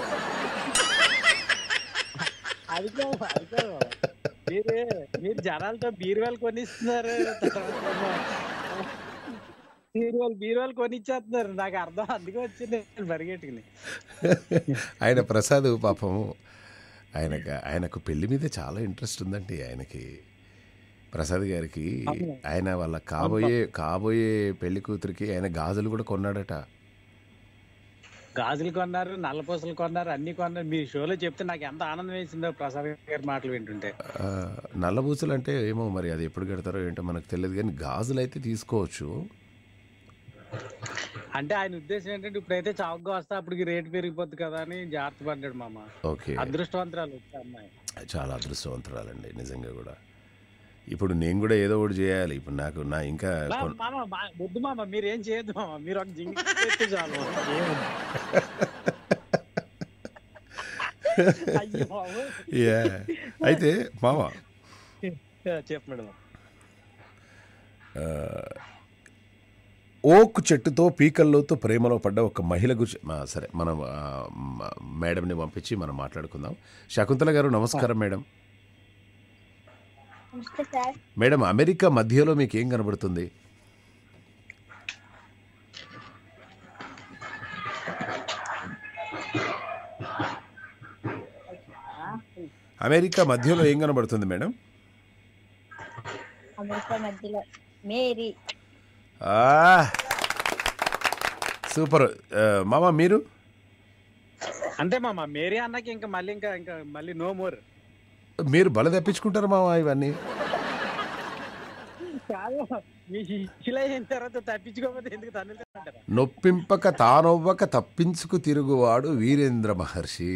అది కాదు అది కాదు మామ. మీరు మీరు జనాలతో బీరువాలు కొనిస్తున్నారు బీరువాలు బీరువాలు కొనిచ్చేస్తున్నారు నాకు అర్థం అందుకే వచ్చింది నేను పరిగెట్టుకుని ఆయన ప్రసాద్ పాపము ఆయనకు ఆయనకు పెళ్లి మీద చాలా ఇంట్రెస్ట్ ఉందండి ఆయనకి ప్రసాద్ గారికి అవును. ఆయన వాళ్ళ కాబోయే కాబోయే పెళ్లి కూతురికి ఆయన గాజులు కూడా కొన్నాడట గాజులు కొన్నారు నల్లపూసలు కొన్నారు అన్ని కొన్నారు మీ షోలో చెప్తే నాకు ఎంత ఆనందం వేసిందో ప్రసాద్ గారి మాటలు వింటుంటే ఆ, నల్లబూసలు అంటే ఏమో మరి అది ఎప్పుడు కడతారో ఏంటో మనకు తెలియదు కానీ గాజులు అయితే తీసుకోవచ్చు అంటే ఆయన ఉద్దేశం ఏంటంటే ఇప్పుడైతే చౌకగా వస్తే అప్పటికి రేటు పెరిగిపోద్ది కదా అని జాగ్రత్త పడ్డాడు మామ ఓకే అదృష్టవంతరాలు వచ్చే అమ్మాయి చాలా అదృష్టవంతురాలండి నిజంగా కూడా ఇప్పుడు నేను కూడా ఏదో ఒకటి చేయాలి ఇప్పుడు నాకు నా ఇంకా మా- కొన్- మామ మా- వద్దు మామ మీరు ఏం చేయొద్దు మామ మీరు ఒక జింగి పెడితే చాలు ఏమొద్దు. అయ్యో బాబోయ్. యా. అయితే మామ చెప్పు మేడం ఓక్ చెట్టుతో పీకల్లోతో ప్రేమలో పడ్డ ఒక మహిళ గురించి ఆ, సరే మనం ఆ, మ- మేడంని పంపించి మనం మాట్లాడుకుందాం శకుంతల గారు నమస్కారం మేడం నమస్తే సార్ మేడం అమెరికా మధ్యలో మీకు ఏం కనబడుతుంది అమెరికా మధ్యలో ఏం కనబడుతుంది మేడం అమెరికా మధ్యలో మేరీ ఆ, సూపర్ ఆ, మామ మీరు అంతే మామ మేరీ అన్నకి ఇంకా మళ్ళీ ఇంకా ఇంకా మళ్ళీ నో మోర్ మీరు బల తెప్పించుకుంటారు మామ ఇవన్నీ కాదు మీ శిశిల అయిన తర్వాత తప్పించుకోకపోతే ఎందుకు తన్నులుతారంటారా నొప్పింపక తానొవ్వక తప్పించుకు తిరుగువాడు వీరేంద్ర మహర్షి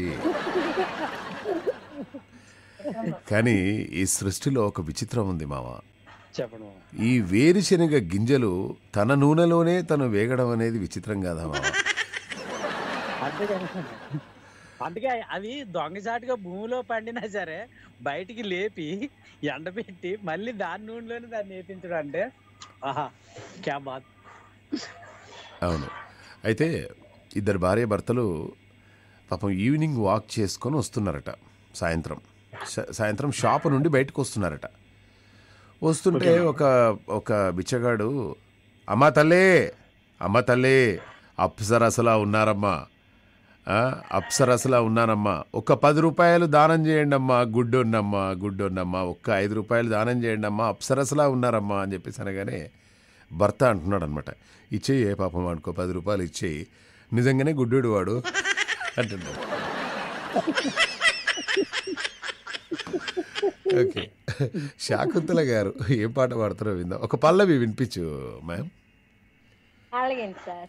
కానీ ఈ సృష్టిలో ఒక విచిత్రం ఉంది మామ చెప్పండి మామ ఈ వేరుశనగ గింజలు తన నూనెలోనే తను వేగడం అనేది విచిత్రం కాదా మామ అంతే కదా అందుకే అవి దొంగచాటుగా భూమిలో పండినా సరే బయటికి లేపి ఎండబెట్టి మళ్ళీ దాని నూనెలోనే దాన్ని వేపించడం అంటే ఆహా క్యా బాత్ అవును అయితే ఇద్దరు భార్య భర్తలు పాపం ఈవినింగ్ వాక్ చేసుకొని వస్తున్నారట సాయంత్రం సా- సాయంత్రం షాపు నుండి బయటకు వస్తున్నారట వస్తుంటే ఒక ఒక బిచ్చగాడు అమ్మ తల్లే అమ్మ తల్లే అప్సరసలా ఉన్నారమ్మా ఆ, అప్సరసలా ఉన్నానమ్మా ఒక పది రూపాయలు దానం చేయండి అమ్మా గుడ్డొన్నమ్మా గుడ్డొన్నమ్మా ఒక్క ఐదు రూపాయలు దానం చేయండి అమ్మా అప్సరసలా ఉన్నారమ్మా అని చెప్పేసి అనగానే భర్త అంటున్నాడు అనమాట ఇచ్చేయి ఏ పాపం అనుకో పది రూపాయలు ఇచ్చేయి నిజంగానే గుడ్డోడు వాడు అంటున్నాడు ఓకే శాకుంతల గారు ఏం పాట పాడతారో విందాం ఒక పల్లవి వినిపించు మ్యామ్ అలాగే సార్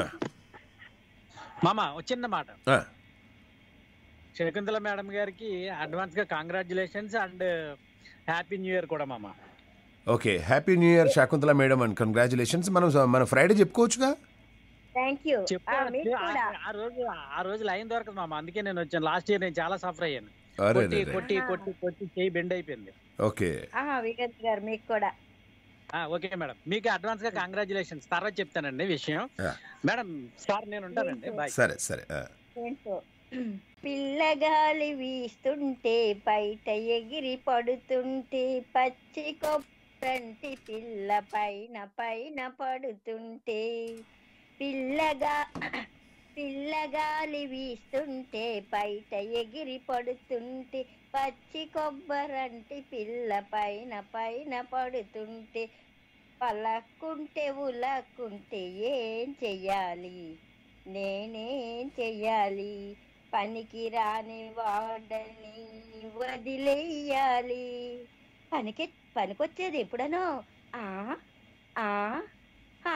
మామ ఒక చిన్న మాట ఆ, శకుంతల మేడం గారికి అడ్వాన్స్ గా congratulations and happy new year కూడా మామ okay happy new year Shakuntala madam and congratulations మనం మన ఫ్రైడే చెప్పుకోవచ్చుగా థ్యాంక్ యూ చెప్పు మీకు ఆ- కూడా ఆ రోజు ఆ రోజు లైన్ దొరకదు మామ అందుకే నేను వచ్చాను లాస్ట్ ఇయర్ నేను చాలా సఫర్ అయ్యాను అరే కొట్టి రే రే. కొట్టి కొట్టి కొట్టి చేయి బెండ్ అయిపోయింది ఓకే ఆహా వీరేంద్ర గారు మీకు కూడా ఆ, ఓకే మేడం మీకు అడ్వాన్స్ గా కంగ్రాచులేషన్స్ తర్వాత చెప్తానండి విషయం Yeah. మేడం సార్ నేను ఉంటానండి బాయ్ సరే సరే ఆ. ఏంటో పిల్లగాలి వీస్తుంటే బయట ఎగిరి పడుతుంటే పచ్చి కొప్పంటి పిల్ల పైన పైన పడుతుంటే పిల్లగా పిల్లగాలి వీస్తుంటే బయట ఎగిరి పడుతుంటే పచ్చి కొబ్బరంటి పిల్ల పైన పైన పడుతుంటే పలక్కుంటే ఉలక్కుంటే ఏం చెయ్యాలి నేనేం చెయ్యాలి పనికి రాని వాడని వదిలేయాలి పనికి పనికొచ్చేది ఎప్పుడనో ఆ ఆ ఆ,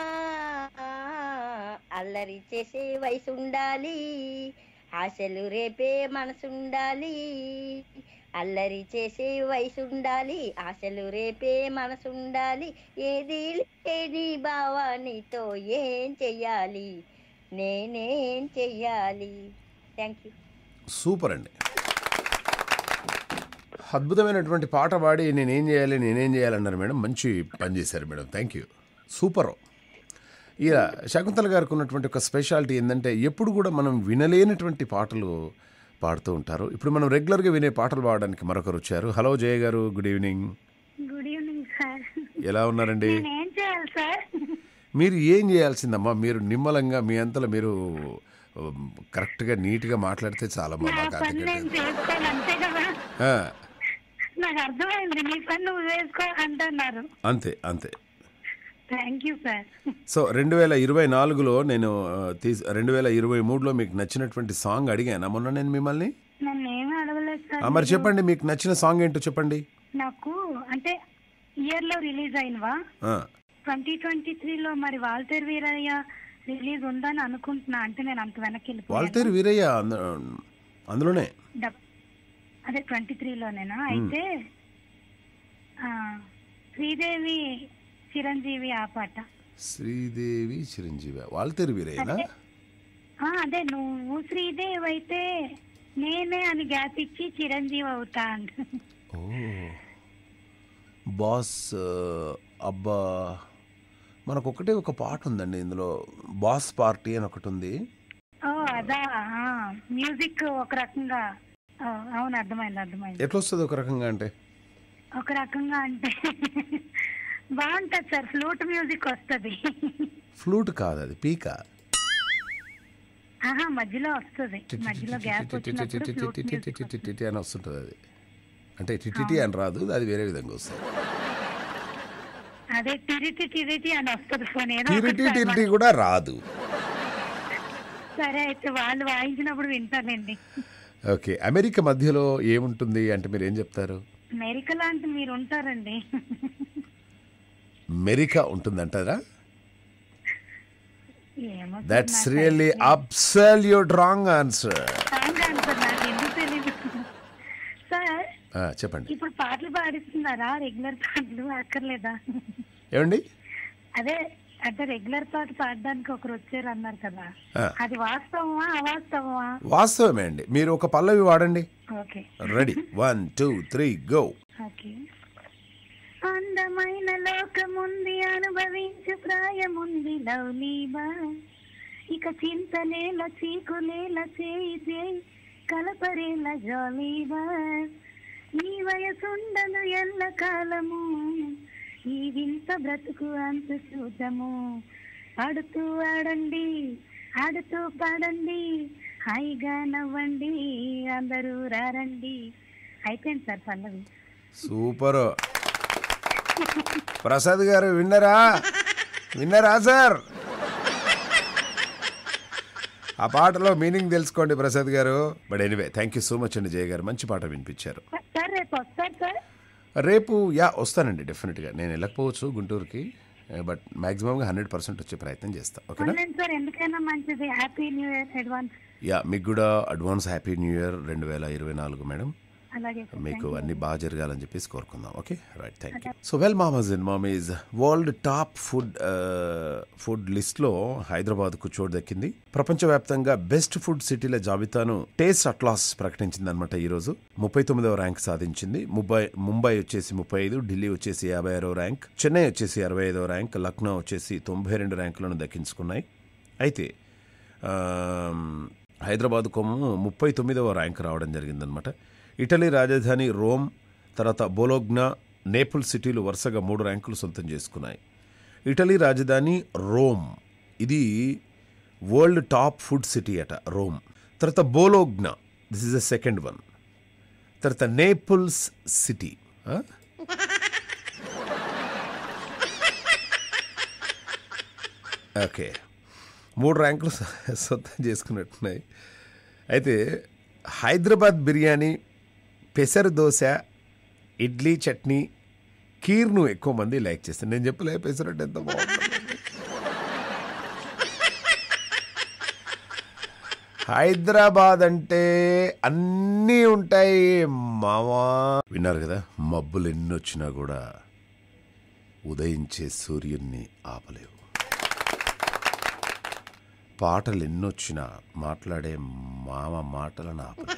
అల్లరి చేసే వయసు ఉండాలి ఆశలు రేపే మనసుండాలి అల్లరి చేసే వయసు ఉండాలి ఆశలు రేపే మనసుండాలి ఏది లేని బావా నీతో ఏం చెయ్యాలి నేనేం చెయ్యాలి థ్యాంక్ యూ సూపర్ అండి అద్భుతమైనటువంటి పాట పాడి నేనేం చేయాలి నేనేం చేయాలన్నారు మేడం మంచి పని చేశారు మేడం థ్యాంక్ యూ సూపర్ ఇక శకుంతల గారికి ఉన్నటువంటి ఒక స్పెషాలిటీ ఏంటంటే ఎప్పుడు కూడా మనం వినలేనటువంటి పాటలు పాడుతూ ఉంటారు ఇప్పుడు మనం రెగ్యులర్గా వినే పాటలు పాడడానికి మరొకరు వచ్చారు హలో జయ గారు good evening good evening sir ఎలా ఉన్నారండి నేనేం చేయాలి సార్ మీరు ఏం చేయాల్సిందమ్మా మీరు నిమ్మలంగా మీ అంతలో మీరు ఉమ్, కరెక్ట్గా నీట్గా మాట్లాడితే చాలమ్మా నా మాకు పని నేను అంతకంటే చేసుకోవాలి అంతే కదా ఆ, నాకు అర్థమైంది నీ పని నువ్వు చేసుకో అంటున్నారు అంతే అంతే థ్యాంక్ యూ సార్ సో రెండు వేల ఇరవై నాలుగులో నేను ఆ, తీస్ రెండు వేల ఇరవై మూడులో మీకు నచ్చినటువంటి సాంగ్ అడిగాను మొన్న నేను మిమ్మల్ని నన్ను ఏమీ అడగలేదు ఆ, సార్ మరి చెప్పండి మీకు నచ్చిన సాంగ్ ఏంటో చెప్పండి నాకు అంటే ఇయర్ లో రిలీజ్ అయినవా ఆ, ట్వంటీ ట్వంటీ త్రీలో మరి వాల్తేరు వీరయ్య రిలీజ్ ఉందని అనుకుంటున్నా అంటే నేను అంత వెనక్కి వెళ్ళిపోయాను వాల్తేరు వీరయ్య అంద- అందులోనే డబ్- అదే ట్వంటీ త్రీలోనేనా అయితే ఆ, శ్రీదేవి చిరంజీవి ఆ పాట శ్రీదేవి చిరంజీవి వాళ్ళ వీరేనా ఆ, అదే నువ్వు శ్రీదేవి అయితే నేనే అని గ్యాప్ ఇచ్చి చిరంజీవి అవుతా అంట ఓ బాస్ ఆ, అబ్బా మనకు ఒకటే ఒక పాట ఉందండి ఇందులో బాస్ పార్టీ అని ఒకటి ఉంది ఓ అదా ఆ, మ్యూజిక్ ఒక రకంగా ఓ, అవును అర్థమైంది అర్థమైంది ఎట్లా వస్తుంది ఒక రకంగా అంటే ఒక రకంగా అంటే బాగుంటది సార్ ఫ్లూట్ మ్యూజిక్ వస్తది ఫ్లూట్ కాదు అది పీకా ఆహా మధ్యలో వస్తది మధ్యలో గ్యాప్ వచ్చినప్పుడు ఫ్లూట్ మ్యూజిక్ వస్తది. టిటి అని వస్తుంటుంది అది అంటే టిటి అని రాదు అది వేరే విధంగా వస్తుంది అదే తిరిటి తిరిటి అని వస్తుంది ఫోన్ ఏదో ఒకటి టిరిటి సార్ టిరిటి కూడా రాదు సరే అయితే వాళ్ళు వాయించినప్పుడు వింటానండి ఓకే అమెరికా మధ్యలో ఏముంటుంది అంటే మీరు ఏం చెప్తారు అమెరికా లాంటి మీరు ఉంటారండి మెరికా ఉంటుందంటారా ఏమో సార్, దట్స్ నాకు రియల్లీ తెలియదు. Absolute wrong answer song answer నాకు ఎందుకు తెలియదు సార్ చెప్పండి ఇప్పుడు పాటలు పాడిస్తున్నారా రెగ్యులర్ పాటలు అక్కర్లేదా ఏమండి అదే అంటే రెగ్యులర్ పాట పాడడానికి ఒకరు వచ్చారు అన్నారు కదా ఆ. అది వాస్తవమా అవాస్తవమా వాస్తవమే అండి మీరు ఒక పల్లవి వాడండి okay ready one two three go okay అందమైన లోకముంది అనుభవించు ప్రాయముంది లవ్లీబా ఇక చింతలేల చీకులేల చేయి చేయి కలపరేల జాలీబా ఈ వయసుండను ఎల్ల కాలము ఈ వింత బ్రతుకు అంత చూద్దాము ఆడుతూ ఆడండి ఆడుతూ పాడండి హాయిగా నవ్వండి అందరూ రారండి అయిపోయింది సార్ పల్లవి సూపర్ ప్రసాద్ గారు విన్నరా విన్నరా సార్ ఆ పాటలో మీనింగ్ తెలుసుకోండి ప్రసాద్ గారు but anyway thank you so much అండి జయ గారు మంచి పాట వినిపించారు సార్ రేపు వస్తారు సార్ రేపు యా వస్తానండి డెఫినెట్గా నేను వెళ్ళకపోవచ్చు గుంటూరుకి బట్ మ్యాక్సిమంగా హండ్రెడ్ పర్సెంట్ వచ్చే ప్రయత్నం చేస్తా ఓకేనా అవునండి సార్ ఎందుకైనా మంచిది happy new year advance yeah మీకు కూడా అడ్వాన్స్ హ్యాపీ న్యూ ఇయర్ రెండు వేల ఇరవై నాలుగు మేడం అలాగే సార్ మీకు అన్ని బాగా జరగాలని చెప్పేసి కోరుకుందాం okay right thank you so well మామస్ అండ్ మామీస్ వరల్డ్ టాప్ ఫుడ్ ఫుడ్ లిస్ట్లో హైదరాబాద్ కు చోటు దక్కింది ప్రపంచవ్యాప్తంగా బెస్ట్ ఫుడ్ సిటీల జాబితాను టేస్ట్ అట్లాస్ ప్రకటించింది అనమాట ఈ రోజు ముప్పై తొమ్మిదవ ర్యాంక్ సాధించింది ముంబై ముంబై వచ్చేసి ముప్పై ఐదు ఢిల్లీ వచ్చేసి యాభై ఆరో ర్యాంక్ చెన్నై వచ్చేసి అరవై ఐదో ర్యాంక్ లక్నో వచ్చేసి తొంభై రెండు ర్యాంకులను దక్కించుకున్నాయి అయితే ఆమ్, హైదరాబాద్ కొమ్ము ముప్పై తొమ్మిదవ ర్యాంక్ రావడం జరిగిందనమాట ఇటలీ రాజధాని రోమ్ తర్వాత బొలోగ్నా నేపుల్ సిటీలు వరుసగా మూడు ర్యాంకులు సొంతం చేసుకున్నాయి ఇటలీ రాజధాని రోమ్ ఇది వరల్డ్ టాప్ ఫుడ్ సిటీ అట రోమ్ తర్వాత Bologna this is the second one తర్వాత నేపుల్స్ సిటీ ఓకే మూడు ర్యాంకులు సొ- సొంతం చేసుకున్నట్టున్నాయి అయితే హైదరాబాద్ బిర్యానీ పెసరు దోశ ఇడ్లీ చట్నీ కీర్ను ఎక్కువ మంది లైక్ చేస్తారు నేను చెప్పలే పెసరట్టు ఎంత బాగుంటుంది హైదరాబాద్ అంటే అన్నీ ఉంటాయి మావా విన్నారు కదా మబ్బులు ఎన్ని వచ్చినా కూడా ఉదయించే సూర్యున్ని ఆపలేవు పాటలు ఎన్నొచ్చినా మాట్లాడే మామ మాటలను ఆపలేవు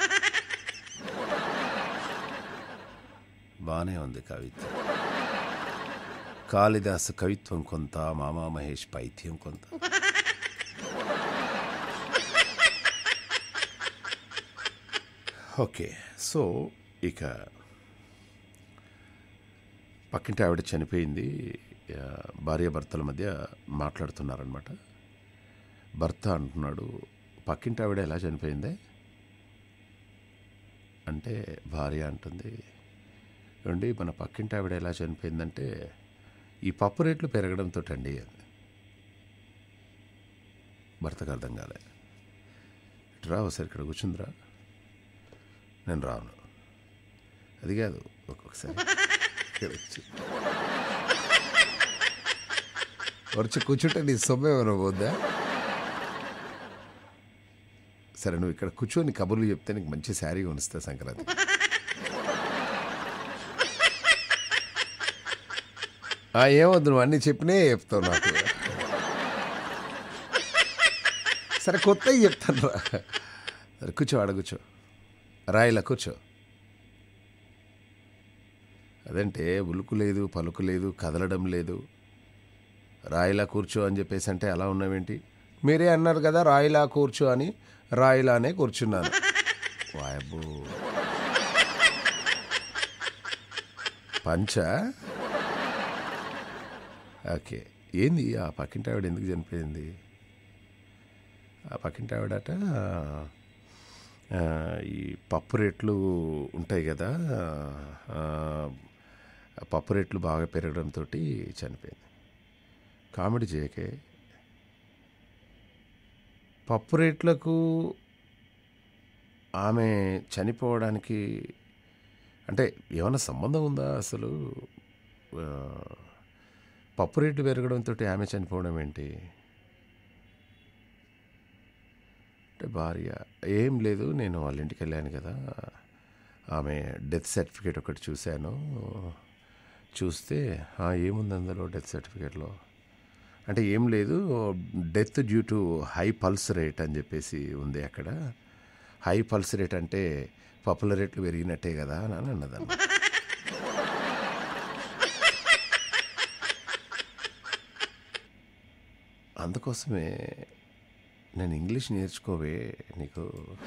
బానే ఉంది కవిత్వం కాళిదాసు కవిత్వం కొంత మామా మహేష్ పైత్యం కొంత ఓకే సో ఇక పక్కింటి ఆవిడ చనిపోయింది ఆ, భార్యాభర్తల మధ్య మాట్లాడుతున్నారనమాట భర్త అంటున్నాడు పక్కింటి ఆవిడ ఎలా చనిపోయిందే అంటే భార్య అంటుంది ఏమండి మన పక్కింటి ఆవిడ ఎలా చనిపోయిందంటే ఈ పప్పు రేట్లు పెరగడంతో అండి అంది భర్తకు అర్థం కాలే ఇటు రా ఒకసారి ఇక్కడ కూర్చుందిరా నేను రాను అది కాదు ఒక్కొక్కసారి ఇక్కడ వచ్చి వచ్చి కూర్చుంటే నీ సొమ్ము ఏమైనా పోద్దా సరే నువ్వు ఇక్కడ కూర్చొని కబుర్లు చెప్తే నీకు మంచి శారీ కొనిస్తా సంక్రాంతి ఆ, ఏమొద్దు నువ్వు అన్నీ చెప్పినే చెప్తావు నాకు సరే కొత్తవి చెప్తాను రా సరే కూర్చో ఆడ కూర్చో రాయిలా కూర్చో అదంటే ఉలుకు లేదు పలుకు లేదు కదలడం లేదు రాయిలా కూర్చో అని చెప్పేసి అంటే అలా ఉన్నావేంటి మీరే అన్నారు కదా రాయిలా కూర్చో అని రాయిలానే కూర్చున్నాను వాయబ్బో పంచ ఓకే ఏంది ఆ పక్కింటి ఆవిడ ఎందుకు చనిపోయింది ఆ పక్కింటి ఆవిడట ఆ, ఈ పప్పు రేట్లు ఉంటాయి కదా ఆ, ఆ పప్పు రేట్లు బాగా పెరగడంతో చనిపోయింది కామెడీ చేయకే పప్పు రేట్లకు ఆమె చనిపోవడానికి అంటే ఏమైనా సంబంధం ఉందా అసలు ఆ, పప్పు రేట్లు పెరగడంతో ఆమె చనిపోవడం ఏంటి అంటే భార్య ఏం లేదు నేను వాళ్ళ ఇంటికి వెళ్ళాను కదా ఆమె డెత్ సర్టిఫికేట్ ఒకటి చూశాను చూస్తే "ఆ, ఏముంది అందులో డెత్ సర్టిఫికేట్లో అంటే ఏం లేదు death due to high pulse rate అని చెప్పేసి ఉంది అక్కడ హై పల్స్ రేట్ అంటే పప్పుల రేట్లు పెరిగినట్టే కదా అని అన్నదన్న అందుకోసమే నేను ఇంగ్లీష్ నేర్చుకోవే నీకు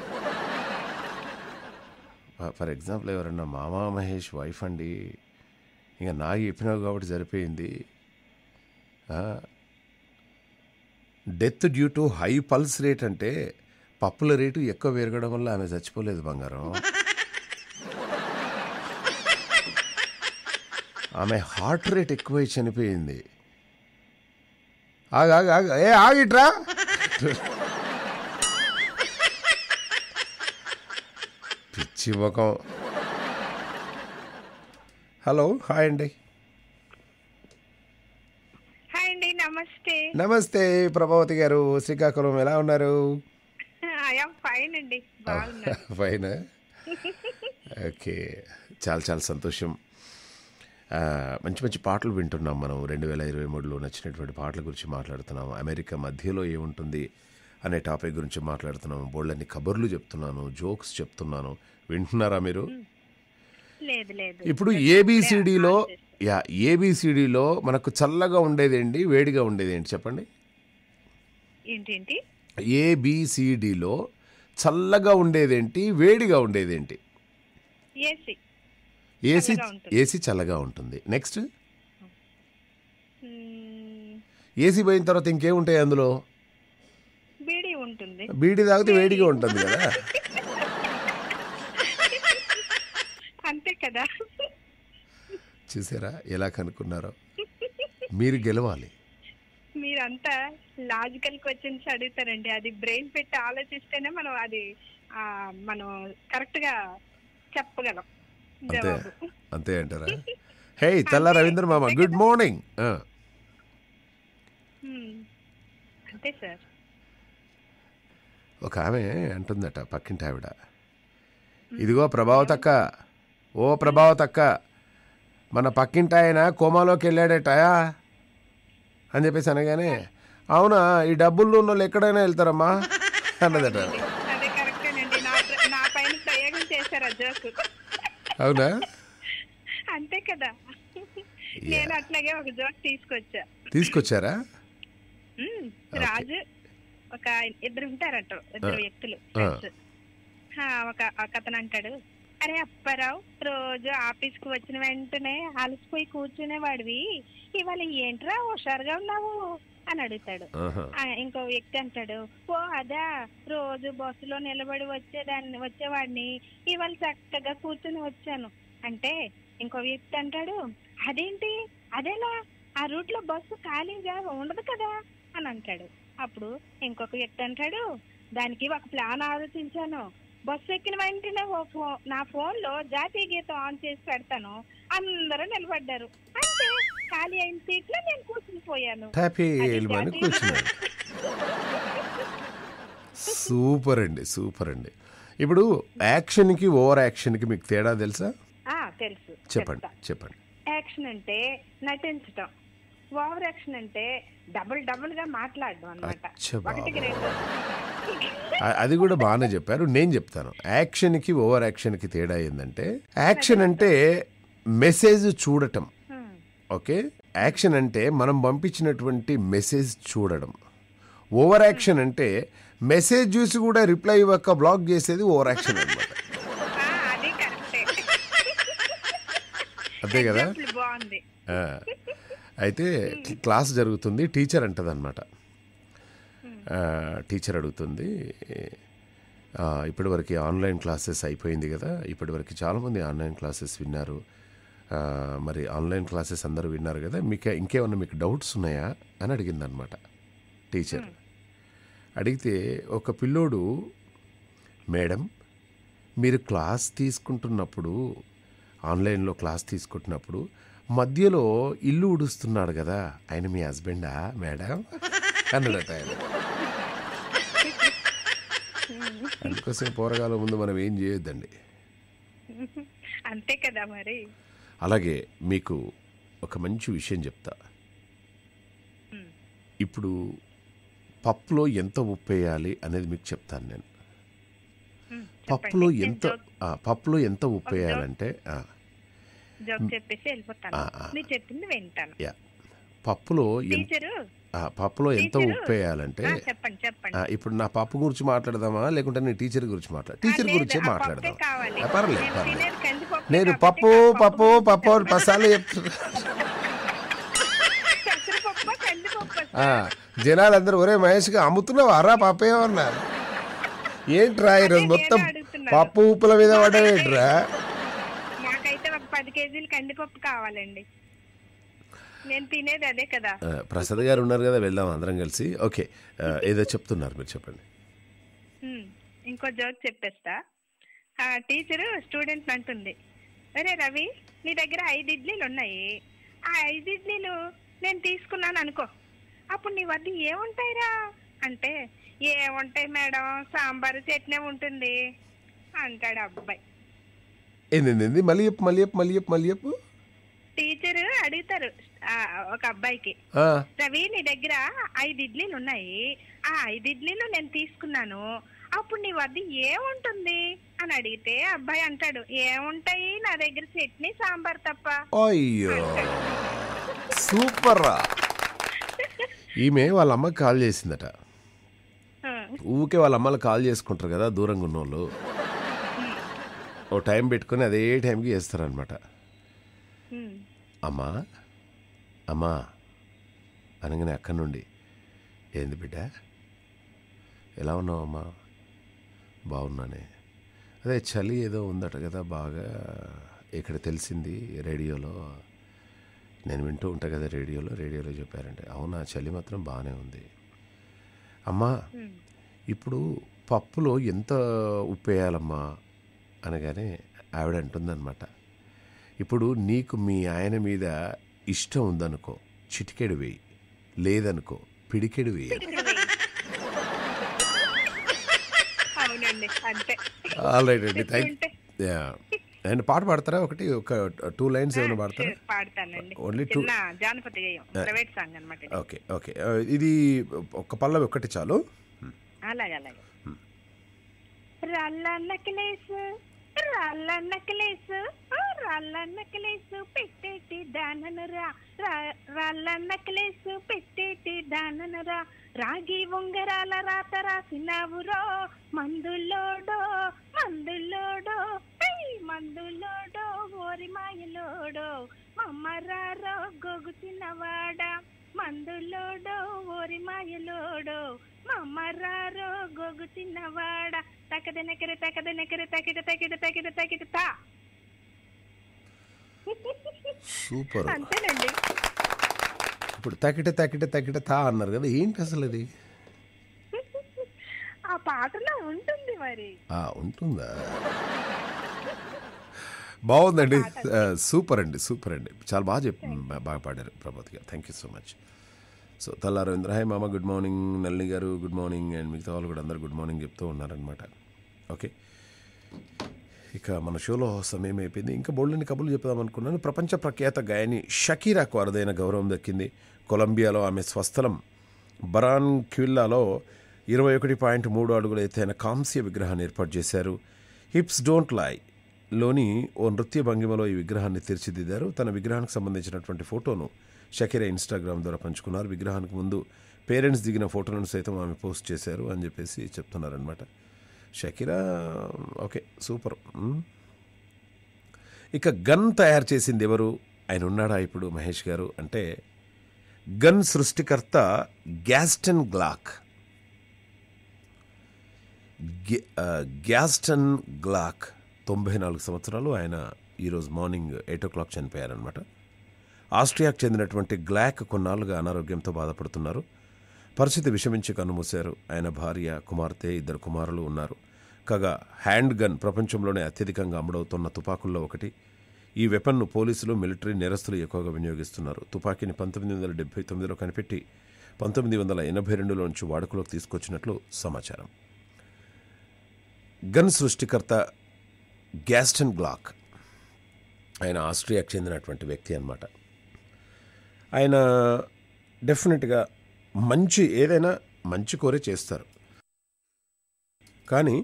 ఫర్ ఎగ్జాంపుల్ ఎవరన్నా మామా మహేష్ వైఫ్ అండి ఇంకా నాకు చెప్పినావు కాబట్టి సరిపోయింది death due to high pulse rate అంటే పప్పుల రేటు ఎక్కువ పెరగడం వల్ల ఆమె చచ్చిపోలేదు బంగారం ఆమె హార్ట్ రేట్ ఎక్కువై చనిపోయింది ఆగు ఆగు ఆగు ఏ ఆగిట్రా పిచ్చి ముఖం హలో హాయ్ అండి హాయ్ అండి నమస్తే నమస్తే ప్రభావతి గారు శ్రీకాకుళం ఎలా ఉన్నారు ఐఎమ్ ఫైన్ అండి బాగున్నాను ఫైన్ ఓకే చాలా చాలా సంతోషం ఆ, మంచి మంచి పాటలు వింటున్నాం మనం రెండు వేల ఇరవై మూడులో నచ్చినటువంటి పాటల గురించి మాట్లాడుతున్నాం అమెరికా మధ్యలో ఏముంటుంది అనే టాపిక్ గురించి మాట్లాడుతున్నాం బోళ్ళన్ని కబుర్లు చెప్తున్నాను జోక్స్ చెప్తున్నాను వింటున్నారా మీరు లేదు లేదు ఇప్పుడు ఏబిసిడిలో యా ఏబిసిడిలో మనకు చల్లగా ఉండేదేంటి వేడిగా ఉండేదేంటి చెప్పండి ఏంటేంటి ఏబిసిడిలో చల్లగా ఉండేదేంటి వేడిగా ఉండేదేంటి ఏసీ ఏసీ చల్లగా ఉంటుంది. ఏసీ చల్లగా ఉంటుంది నెక్స్ట్ మ్మ్, ఏసీ పోయిన తర్వాత ఇంకేముంటాయి అందులో బీడీ ఉంటుంది బీడి తాగితే వేడిగా ఉంటుంది కదా అంతే కదా చూసారా ఎలా కనుక్కున్నారో మీరు గెలవాలి మీరంతా లాజికల్ క్వశ్చన్స్ అడుగుతారండి అది బ్రెయిన్ పెట్టి ఆలోచిస్తేనే మనం అది ఆ, మనం కరెక్ట్ గా చెప్పగలం అంతే జవాబు అంతే అంటారా హే తెల్ల రవీంద్ర మామ గుడ్ మార్నింగ్ మ్మ్. అంతే సార్ ఒక ఆమె అంటుందట పక్కింటి ఆవిడ ఇదిగో ప్రభావతక్క ఓ ప్రభావతక్క మన పక్కింటి ఆయన కోమాలోకి వెళ్ళాడట అని చెప్పేసి అనగానే అవునా ఈ డబ్బులు ఉన్న వాళ్ళు ఎక్కడైనా వెళ్తారమ్మా అన్నదట అదే కరెక్టేనండి నా ప్ర- నా పైన ప్రయోగం చేశారు ఆ జోక్ అవునా అంతే కదా నేను అట్లాగే ఒక జోక్ తీసుకొచ్చా తీసుకొచ్చారా ఉమ్, Okay. రాజు ఒక ఇద్దరు ఉంటారట ఇద్దరు ఆ. వ్యక్తులు ఆ. friends. ఆ, ఒక ఒక అతను అంటాడు అరే అప్పారావు రోజు ఆఫీస్ కు వచ్చిన వెంటనే అలసిపోయి కూర్చునేవాడివి ఇవాళ ఏంట్రా హుషారుగా ఉన్నావు అని అడుగుతాడు ఆహా. ఆ, ఇంకో వ్యక్తి అంటాడు ఓ అదా రోజు బస్సులో నిలబడి వచ్చేదాన్ని వచ్చేవాడిని ఇవాళ చక్కగా కూర్చుని వచ్చాను అంటే ఇంకో వ్యక్తి అంటాడు అదేంటి అదేలా ఆ రూట్ లో బస్సు ఖాళీగా ఉండదు కదా అని అంటాడు అప్పుడు ఇంకొక వ్యక్తి అంటాడు దానికి ఒక ప్లాన్ ఆలోచించాను బస్సు ఎక్కిన వెంటనే ఓ ఫో- నా ఫోన్ లో జాతీయ గీతం ఆన్ చేసి పెడతాను అందరూ నిలబడ్డారు అంటే ఖాళీ అయిన సీట్ లో నేను కూర్చుని పోయాను హ్యాపీ అది ఎల్మని జాతీయ కూర్చున్నాడు సూపర్ అండి సూపర్ అండి ఇప్పుడు యాక్షన్కి ఓవర్ యాక్షన్కి మీకు తేడా తెలుసా ఆ, తెలుసు చెప్పండి చెప్తా. చెప్పండి యాక్షన్ అంటే నటించటం ఓవర్ యాక్షన్ అంటే డబుల్ డబుల్ గా మాట్లాడడం అన్నమాట అచ్చ బాబు. ఒకటికి రెండు అ- అది కూడా బాగానే చెప్పారు నేను చెప్తాను యాక్షన్కి ఓవర్ యాక్షన్కి తేడా ఏంటంటే యాక్షన్ అంటే మెసేజ్ చూడటం హ్మ్. ఓకే యాక్షన్ అంటే మనం పంపించినటువంటి మెసేజ్ చూడడం ఓవర్ యాక్షన్ అంటే మెసేజ్ చూసి కూడా రిప్లై ఇవ్వక బ్లాక్ చేసేది ఓవర్ యాక్షన్ అనమాట ఆ, అది కరెక్టే అంతే కదా Example బాగుంది ఆ. అయితే క్లాస్ జరుగుతుంది టీచర్ అంటదన్నమాట ఆ, టీచర్ అడుగుతుంది ఆ, ఇప్పటివరకు ఆన్లైన్ క్లాసెస్ అయిపోయింది కదా ఇప్పటివరకు చాలామంది ఆన్లైన్ క్లాసెస్ విన్నారు ఆ, మరి ఆన్లైన్ క్లాసెస్ అందరూ విన్నారు కదా మీకు ఇంకేమన్నా మీకు డౌట్స్ ఉన్నాయా అని అడిగిందనమాట టీచర్ అడిగితే ఒక పిల్లోడు మేడం మీరు క్లాస్ తీసుకుంటున్నప్పుడు ఆన్లైన్లో క్లాస్ తీసుకుంటున్నప్పుడు మధ్యలో ఇల్లు ఉడుస్తున్నాడు కదా ఆయన మీ హస్బెండా మేడం అన్నాడట ఆయన అందుకోసం పోరగాల ముందు మనం ఏం చేయొద్దండి అంతే కదా మరి అలాగే మీకు ఒక మంచి విషయం చెప్తా ఇప్పుడు పప్పులో ఎంత ఉప్పు వేయాలి అనేది మీకు చెప్తాను నేను హ్మ్, పప్పులో చెప్పండి. ఎంత నేను ఆ, పప్పులో ఎంత ఉప్పు వేయాలంటే ఆ, జోక్ చెప్పేసి వెళ్ళిపోతాను ఆ, ఆ. మీరు చెప్పింది వింటాను యా పప్పులో ఎంత టీచరు ఆ, పప్పులో ఎంత టీచరు, ఉప్పు వేయాలంటే ఆ, చెప్పండి చెప్పండి ఆ, ఇప్పుడు నా పప్పు గురించి మాట్లాడదామా లేకుంటే నేను టీచర్ గురించి మాట్లాడ టీచర్ ఆ, లేదు, గురించే ఆ పప్పే మాట్లాడదాం కావాలి. ఆ, పర్లేదు నేను పర్లేదు తినేది కందిపప్పే నేను కాబట్టి పప్పు నాకు పప్పు గురించి పప్పు చెప్పండి. పసాలు చెప్తున్నా పెసరపప్పు కందిపప్పు ఆ, జనాలందరూ ఒరే మహేష్గా అమ్ముతున్నావు అరా పప్పే అన్నారు ఏంట్రా ఈరోజు అదే మొత్తం నేను అడుగుతున్నాను. పప్పు ఉప్పుల మీద పడవేంట్రా నాకైతే ఒక పది కేజీలు కందిపప్పు కావాలండి నేను తినేది అదే కదా ఆ, ప్రసాద్ గారు ఉన్నారు కదా వెళ్దాం అందరం కలిసి ఓకే ఆ, ఏదో చెప్తున్నారు మీరు చెప్పండి హ్మ్. ఇంకో జోక్ చెప్పేస్తా ఆ టీచరు స్టూడెంట్ అంటుంది అరే రవి నీ దగ్గర ఐదు ఇడ్లీలు ఉన్నాయి ఆ ఐదు ఇడ్లీలు నేను తీసుకున్నాను అనుకో అప్పుడు నీ వద్ద ఏముంటాయిరా అంటే ఏముంటాయి మేడం సాంబారు చట్నీ ఉంటుంది అంటాడు అబ్బాయి ఏంది ఏంది, ఏంది మళ్ళీ చెప్పు మళ్ళీ చెప్పు మళ్ళీ చెప్పు మళ్ళీ చెప్పు టీచరు అడుగుతారు ఆ, ఒక అబ్బాయికి ఆ, రవి నీ దగ్గర ఐదు ఇడ్లీలు ఉన్నాయి ఆ ఐదు ఇడ్లీలు నేను తీసుకున్నాను అప్పుడు నీ వద్ద ఏముంటుంది అని అడిగితే అబ్బాయి అంటాడు ఏముంటాయి నా దగ్గర చట్నీ సాంబార్ తప్ప అయ్యో సూపర్ రా ఈమె వాళ్ళ అమ్మకి కాల్ చేసిందట ఆ, ఊకే వాళ్ళ అమ్మలు కాల్ చేసుకుంటారు కదా దూరంగా ఉన్నోళ్ళు ఓ టైం పెట్టుకొని అదే టైంకి చేస్తారనమాట ఉమ్, అమ్మా అమ్మా అనగానే అక్కడి నుండి ఏంది బిడ్డ ఎలా ఉన్నావు అమ్మా బాగున్నానే అదే చలి ఏదో ఉందట కదా బాగా ఇక్కడ తెలిసింది రేడియోలో నేను వింటూ ఉంటా కదా రేడియోలో రేడియోలో చెప్పారంటే అవునా చలి మాత్రం బాగానే ఉంది అమ్మా ఉమ్. ఇప్పుడు పప్పులో ఎంత ఉప్పు వేయాలమ్మా అనగానే ఆవిడ అంటుందన్నమాట ఇప్పుడు నీకు మీ ఆయన మీద ఇష్టం ఉందనుకో చిటికెడు వేయి లేదనుకో పిడికెడు వేయాలి అవునండి అంతే ఆల్ రైట్ అండి థ్యాంక్ చెప్తుంటే యా అండ్ పాట పాడతారా ఒకటి ఒక టూ లైన్స్ ఏమైనా పాడతారా sure, పాడతానండి Only two- చిన్న జానపద గేయం ప్రైవేట్ సాంగ్ అనమాట ఓకే ఓకే ఇది ఒక పల్లవి ఒక్కటి చాలు అలాగే అలాగే రాళ్ళ నక్లేసు రాళ్ళ నక్లేసు ఓ రాళ్ళ నక్లేసు పెట్టేటి దాననరా రాళ్ళ నక్లేసు పెట్టేటి దాననరా రాగి ఉంగరాల రాత రాసినావురో మందులోడో మందులోడో ఐ మందులోడో ఓరి మాయలోడో మమ్మరారో గొగు తిన్నవాడా మందులోడో ఓరి మాయలోడో మమ్మరారో గొగు తిన్నవాడా తకద నెకర తకద నెకర తకిట తకిట తకిట తకిట తా సూపర్ అంతేనండి ఇప్పుడు తకిట తకిట తకిట తా అన్నారు కదా ఏంటి అసలు అది ఆ పాటలో ఉంటుంది మరి ఆ, ఉంటుందా బాగుందండి ఆ, సూపర్ అండి సూపర్ అండి చాలా బాగా చెప్ బాగా పాడారు ప్రభాత్ గారు thank you so much so Talla Ravindra hi మామ గుడ్ మార్నింగ్ నల్లి గారు గుడ్ మార్నింగ్ అండ్ మిగతా వాళ్ళు కూడా అందరు గుడ్ మార్నింగ్ చెప్తూ ఉన్నారనమాట ఓకే ఇక మన షోలో సమయం అయిపోయింది ఇంకా బోల్డని కబుర్లు చెప్దాం అనుకున్నాను ప్రపంచ ప్రఖ్యాత గాయని షకీరాకు అరుదైన గౌరవం దక్కింది కొలంబియాలో ఆమె స్వస్థలం బరాన్ క్విల్లాలో ఇరవై ఒకటి పాయింట్ మూడు అడుగుల ఎత్తైన కాంస్య విగ్రహాన్ని ఏర్పాటు చేశారు హిప్స్ డోంట్ లై లోని ఓ నృత్య భంగిమలో ఈ విగ్రహాన్ని తీర్చిదిద్దారు తన విగ్రహానికి సంబంధించినటువంటి ఫోటోను షకీరా ఇన్స్టాగ్రామ్ ద్వారా పంచుకున్నారు విగ్రహానికి ముందు పేరెంట్స్ దిగిన ఫోటోలను సైతం ఆమె పోస్ట్ చేశారు అని చెప్పేసి చెప్తున్నారనమాట షకీరా ఓకే సూపర్ మ్. ఇక గన్ తయారు చేసింది ఎవరు ఆయన ఉన్నాడా ఇప్పుడు మహేష్ గారు అంటే గన్ సృష్టికర్త గ్యాస్టన్ గ్లాక్ గ్యా- ఆ, గ్యాస్టన్ గ్లాక్ తొంభై నాలుగు సంవత్సరాలు ఆయన ఈరోజు మార్నింగ్ ఎయిట్ ఓ క్లాక్ చనిపోయారనమాట ఆస్ట్రియాకు చెందినటువంటి గ్లాక్ కొన్నాళ్ళుగా అనారోగ్యంతో బాధపడుతున్నారు పరిస్థితి విషమించి కన్నుమూశారు ఆయన భార్య కుమార్తె ఇద్దరు కుమారులు ఉన్నారు కాగా హ్యాండ్ గన్ ప్రపంచంలోనే అత్యధికంగా అమ్ముడవుతున్న తుపాకుల్లో ఒకటి ఈ వెపన్ను పోలీసులు మిలిటరీ నేరస్తులు ఎక్కువగా వినియోగిస్తున్నారు తుపాకీని పంతొమ్మిది వందల డెబ్బై తొమ్మిదిలో కనిపెట్టి పంతొమ్మిది వందల ఎనభై రెండులో నుంచి వాడుకలోకి తీసుకొచ్చినట్లు సమాచారం గన్ సృష్టికర్త గ్యాస్టన్ గ్లాక్ ఆయన ఆస్ట్రియాకు చెందినటువంటి వ్యక్తి అన్నమాట ఆయన డెఫినెట్గా మంచి ఏదైనా మంచి కోరే చేస్తారు కానీ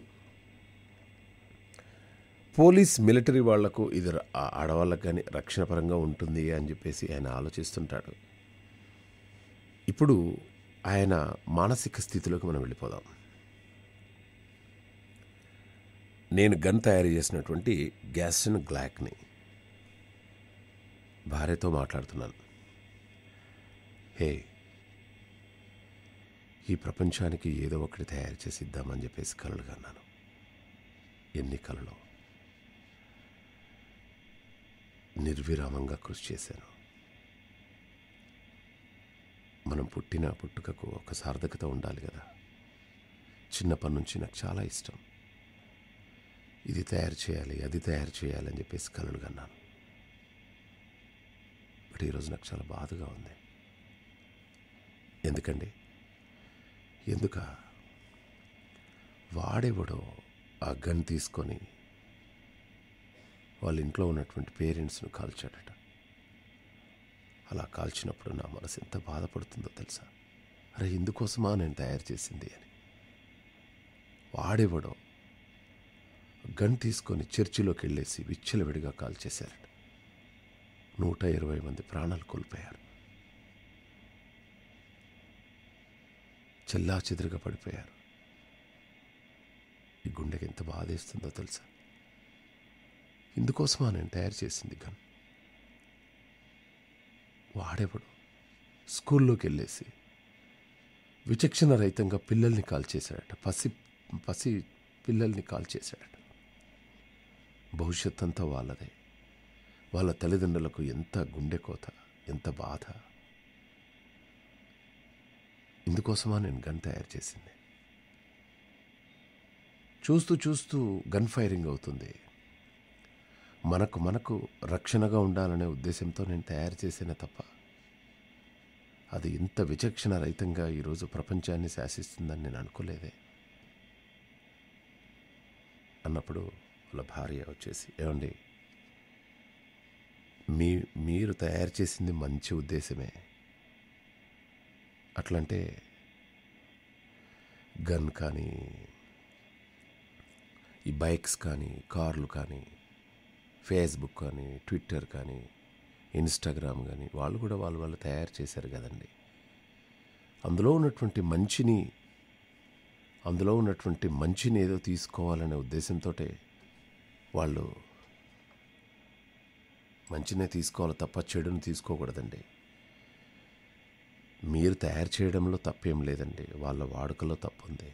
పోలీస్ మిలిటరీ వాళ్లకు ఇది ర- ఆ ఆడవాళ్ళకు కానీ రక్షణపరంగా ఉంటుంది అని చెప్పేసి ఆయన ఆలోచిస్తుంటాడు ఇప్పుడు ఆయన మానసిక స్థితిలోకి మనం వెళ్ళిపోదాం నేను గన్ తయారు చేసినటువంటి గ్యాస్టన్ గ్లాక్ని భార్యతో మాట్లాడుతున్నాను హే ఈ ప్రపంచానికి ఏదో ఒకటి తయారు చేసి ఇద్దామని చెప్పేసి కలలు కన్నాను ఎన్ని కలలో నిర్విరామంగా కృషి చేశాను మనం పుట్టిన పుట్టుకకు ఒక సార్థకత ఉండాలి కదా చిన్నప్పటి నుంచి నాకు చాలా ఇష్టం ఇది తయారు చేయాలి అది తయారు చేయాలి అని చెప్పేసి కలలు కన్నాను బట్ ఈరోజు నాకు చాలా బాధగా ఉంది ఎందుకండి ఎందుక వాడెవడో ఆ గన్ తీసుకొని వాళ్ళ ఇంట్లో ఉన్నటువంటి పేరెంట్స్ను కాల్చాడట అలా కాల్చినప్పుడు నా మనసు ఎంత బాధపడుతుందో తెలుసా అరే ఇందుకోసమా నేను తయారు చేసింది అని వాడెవడో గన్ తీసుకొని చర్చిలోకి వెళ్ళేసి విచ్చలవిడిగా కాల్చేశారట నూట ఇరవై మంది ప్రాణాలు కోల్పోయారు చెల్లా చెదురుగా పడిపోయారు ఈ గుండెకి ఎంత బాధేస్తుందో తెలుసా ఇందుకోసమా నేను తయారు చేసింది గన్ వాడెవడు స్కూల్లోకి వెళ్ళేసి విచక్షణ రహితంగా పిల్లల్ని కాల్ చేశాడట పసి పసి పిల్లల్ని కాల్ చేశాడట భవిష్యత్ అంతా వాళ్ళదే వాళ్ళ తల్లిదండ్రులకు ఎంత గుండె కోత ఎంత బాధ ఇందుకోసమా నేను గన్ తయారు చేసింది చూస్తూ చూస్తూ గన్ ఫైరింగ్ అవుతుంది మనకు మనకు రక్షణగా ఉండాలనే ఉద్దేశంతో నేను తయారు చేసిన తప్ప అది ఇంత విచక్షణ రహితంగా ఈరోజు ప్రపంచాన్ని శాసిస్తుందని నేను అనుకోలేదే అన్నప్పుడు వాళ్ళ భార్య వచ్చేసి ఏమండి మీ మీరు తయారు చేసింది మంచి ఉద్దేశమే అట్లంటే గన్ కానీ ఈ బైక్స్ కానీ కార్లు కానీ ఫేస్బుక్ కానీ ట్విట్టర్ కానీ ఇన్స్టాగ్రామ్ కానీ వాళ్ళు కూడా వాళ్ళు వాళ్ళు తయారు చేశారు కదండి అందులో ఉన్నటువంటి మంచిని అందులో ఉన్నటువంటి మంచిని ఏదో తీసుకోవాలనే ఉద్దేశంతో వాళ్ళు మంచినే తీసుకోవాలి తప్ప చెడుని తీసుకోకూడదండి మీరు తయారు చేయడంలో తప్పేం లేదండి వాళ్ళ వాడుకలో తప్పు ఉంది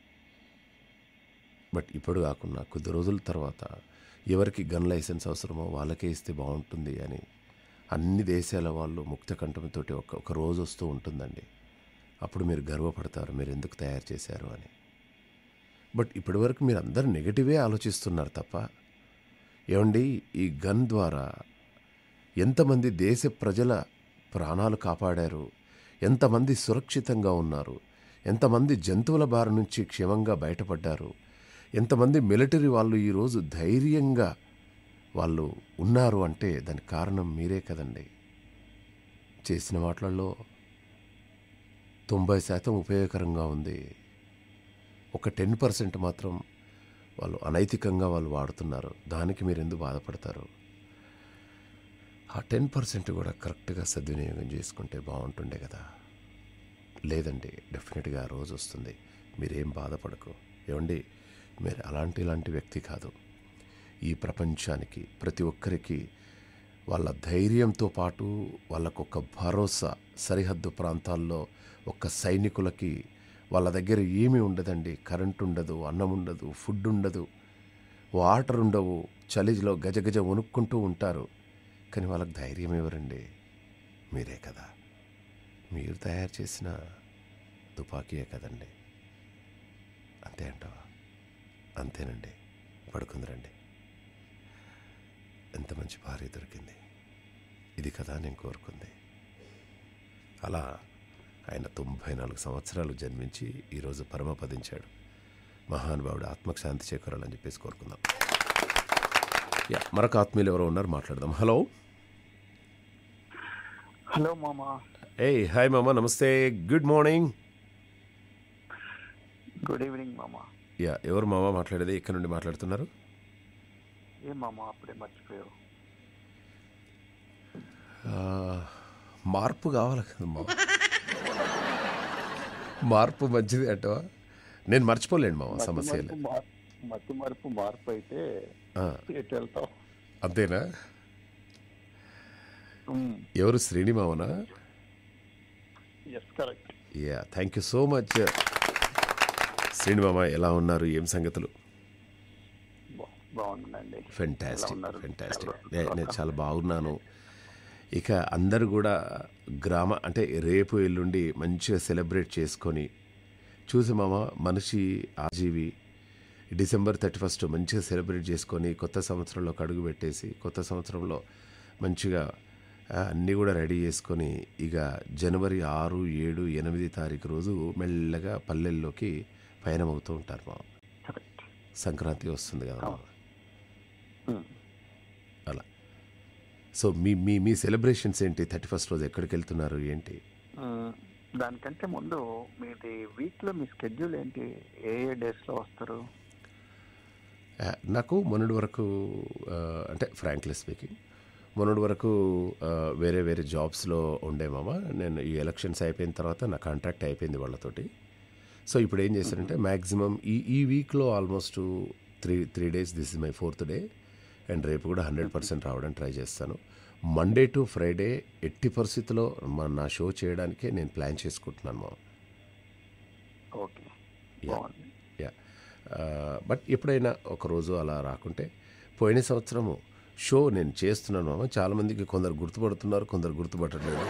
బట్ ఇప్పుడు కాకుండా కొద్ది రోజుల తర్వాత ఎవరికి గన్ లైసెన్స్ అవసరమో వాళ్ళకే ఇస్తే బాగుంటుంది అని అన్ని దేశాల వాళ్ళు ముక్త కంఠంతో ఒక ఒక రోజు వస్తూ ఉంటుందండి అప్పుడు మీరు గర్వపడతారు మీరు ఎందుకు తయారు చేశారు అని బట్ ఇప్పటివరకు మీరు అందరు నెగిటివే ఆలోచిస్తున్నారు తప్ప ఏమండి ఈ గన్ ద్వారా ఎంతమంది దేశ ప్రజల ప్రాణాలు కాపాడారు ఎంతమంది సురక్షితంగా ఉన్నారు ఎంతమంది జంతువుల బారి నుంచి క్షేమంగా బయటపడ్డారు ఎంతమంది మిలిటరీ వాళ్ళు ఈరోజు ధైర్యంగా వాళ్ళు ఉన్నారు అంటే దానికి కారణం మీరే కదండి చేసిన వాటిలలో తొంభై శాతం ఉపయోగకరంగా ఉంది ఒక టెన్ పర్సెంట్ మాత్రం వాళ్ళు అనైతికంగా వాళ్ళు వాడుతున్నారు దానికి మీరు ఎందుకు బాధపడతారు ఆ టెన్ పర్సెంట్ కూడా కరెక్ట్గా సద్వినియోగం చేసుకుంటే బాగుంటుండే కదా లేదండి డెఫినెట్గా ఆ రోజు వస్తుంది మీరేం బాధపడకు ఏమండి మీరు అలాంటి ఇలాంటి వ్యక్తి కాదు ఈ ప్రపంచానికి ప్రతి ఒక్కరికి వాళ్ళ ధైర్యంతో పాటు వాళ్ళకొక భరోసా సరిహద్దు ప్రాంతాల్లో ఒక సైనికులకి వాళ్ళ దగ్గర ఏమీ ఉండదండి కరెంట్ ఉండదు అన్నం ఉండదు ఫుడ్ ఉండదు వాటర్ ఉండవు చలిలో గజగజ వణుక్కుంటూ ఉంటారు కానీ వాళ్ళకి ధైర్యం ఎవరండి మీరే కదా మీరు తయారు చేసిన తుపాకీయే కదండి అంతే అంటావా అంతేనండి పడుకుందిరండి ఎంత మంచి భార్య దొరికింది ఇది కదా నేను కోరుకుంది అలా ఆయన తొంభై నాలుగు సంవత్సరాలు జన్మించి ఈరోజు పరమపదించాడు మహానుభావుడు ఆత్మకు శాంతి చేకూరాలని చెప్పేసి కోరుకుందాం యా మరొక ఆత్మీయులు ఎవరో ఉన్నారు మాట్లాడదాం హలో హలో మామ ఏ హాయ్ మామ నమస్తే గుడ్ మార్నింగ్ గుడ్ ఈవినింగ్ మామ యా ఎవరు మామ మాట్లాడేది ఎక్కడి నుండి మాట్లాడుతున్నారు ఏం మామ అప్పుడే మర్చిపోయావు ఆ, మార్పు కావాలి కదా మామ మార్పు మంచిది అంటవా నేను మర్చిపోలేండి మామ సమస్య మతి లేదు మార్పు మార్- మతి మార్పు మార్పు అయితే ఆ, ఎటు వెళ్తావు అంతేనా మ్, ఎవరు శ్రేణి మామనా yes correct yeah thank you so much Srini మామ ఎలా ఉన్నారు ఏం సంగతులు బా- బాగుందండి ఎలా ఫెంటాస్టిక్ ఉన్నారు? ఫెంటాస్టిక్ ఎలా- నేను చాలా బాగున్నాను ఇక అందరు కూడా గ్రామ అంటే రేపు ఎల్లుండి మంచిగా సెలబ్రేట్ చేసుకొని చూసి మామ మనిషి ఆజీవి డిసెంబర్ థర్టీ ఫస్ట్ మంచిగా సెలబ్రేట్ చేసుకొని కొత్త సంవత్సరంలోకి అడుగు పెట్టేసి కొత్త సంవత్సరంలో మంచిగా ఆ, అన్నీ కూడా రెడీ చేసుకొని ఇక జనవరి ఆరు ఏడు ఎనిమిది తారీఖు రోజు మెల్లగా పల్లెల్లోకి పయనమవుతూ ఉంటారు మామ కరెక్ట్ సంక్రాంతి వస్తుంది కదా మామ మ్, అలా సో మీ మీ మీ సెలబ్రేషన్స్ ఏంటి థర్టీ ఫస్ట్ రోజు ఎక్కడికి వెళ్తున్నారు ఏంటి మ్, దానికంటే ముందు మీది వీక్లో మీ స్కెడ్యూల్ ఏంటి ఏ ఏ డేస్లో వస్తారు ఆ, నాకు మొన్నటి వరకు ఆ, అంటే ఫ్రాంక్లీ స్పీకింగ్ మొన్నటి వరకు ఆ, వేరే వేరే జాబ్స్లో ఉండే మామ నేను ఈ ఎలక్షన్స్ అయిపోయిన తర్వాత నా కాంట్రాక్ట్ అయిపోయింది వాళ్ళతోటి సో ఇప్పుడు ఏం చేశానంటే మ్యాక్సిమం ఈ ఈ వీక్లో almost three three days this is my fourth day and రేపు కూడా హండ్రెడ్ పర్సెంట్ రావడానికి ట్రై చేస్తాను మండే టు ఫ్రైడే ఎట్టి పరిస్థితిలో మా నా షో చేయడానికే నేను ప్లాన్ చేసుకుంటున్నాను మా ఓకే Yeah. బాగుంది యా బట్ ఎప్పుడైనా ఒక రోజు అలా రాకుంటే పోయిన సంవత్సరము షో నేను చేస్తున్నాను మామ చాలామందికి కొందరు గుర్తుపడుతున్నారు కొందరు గుర్తుపట్టట్లేదు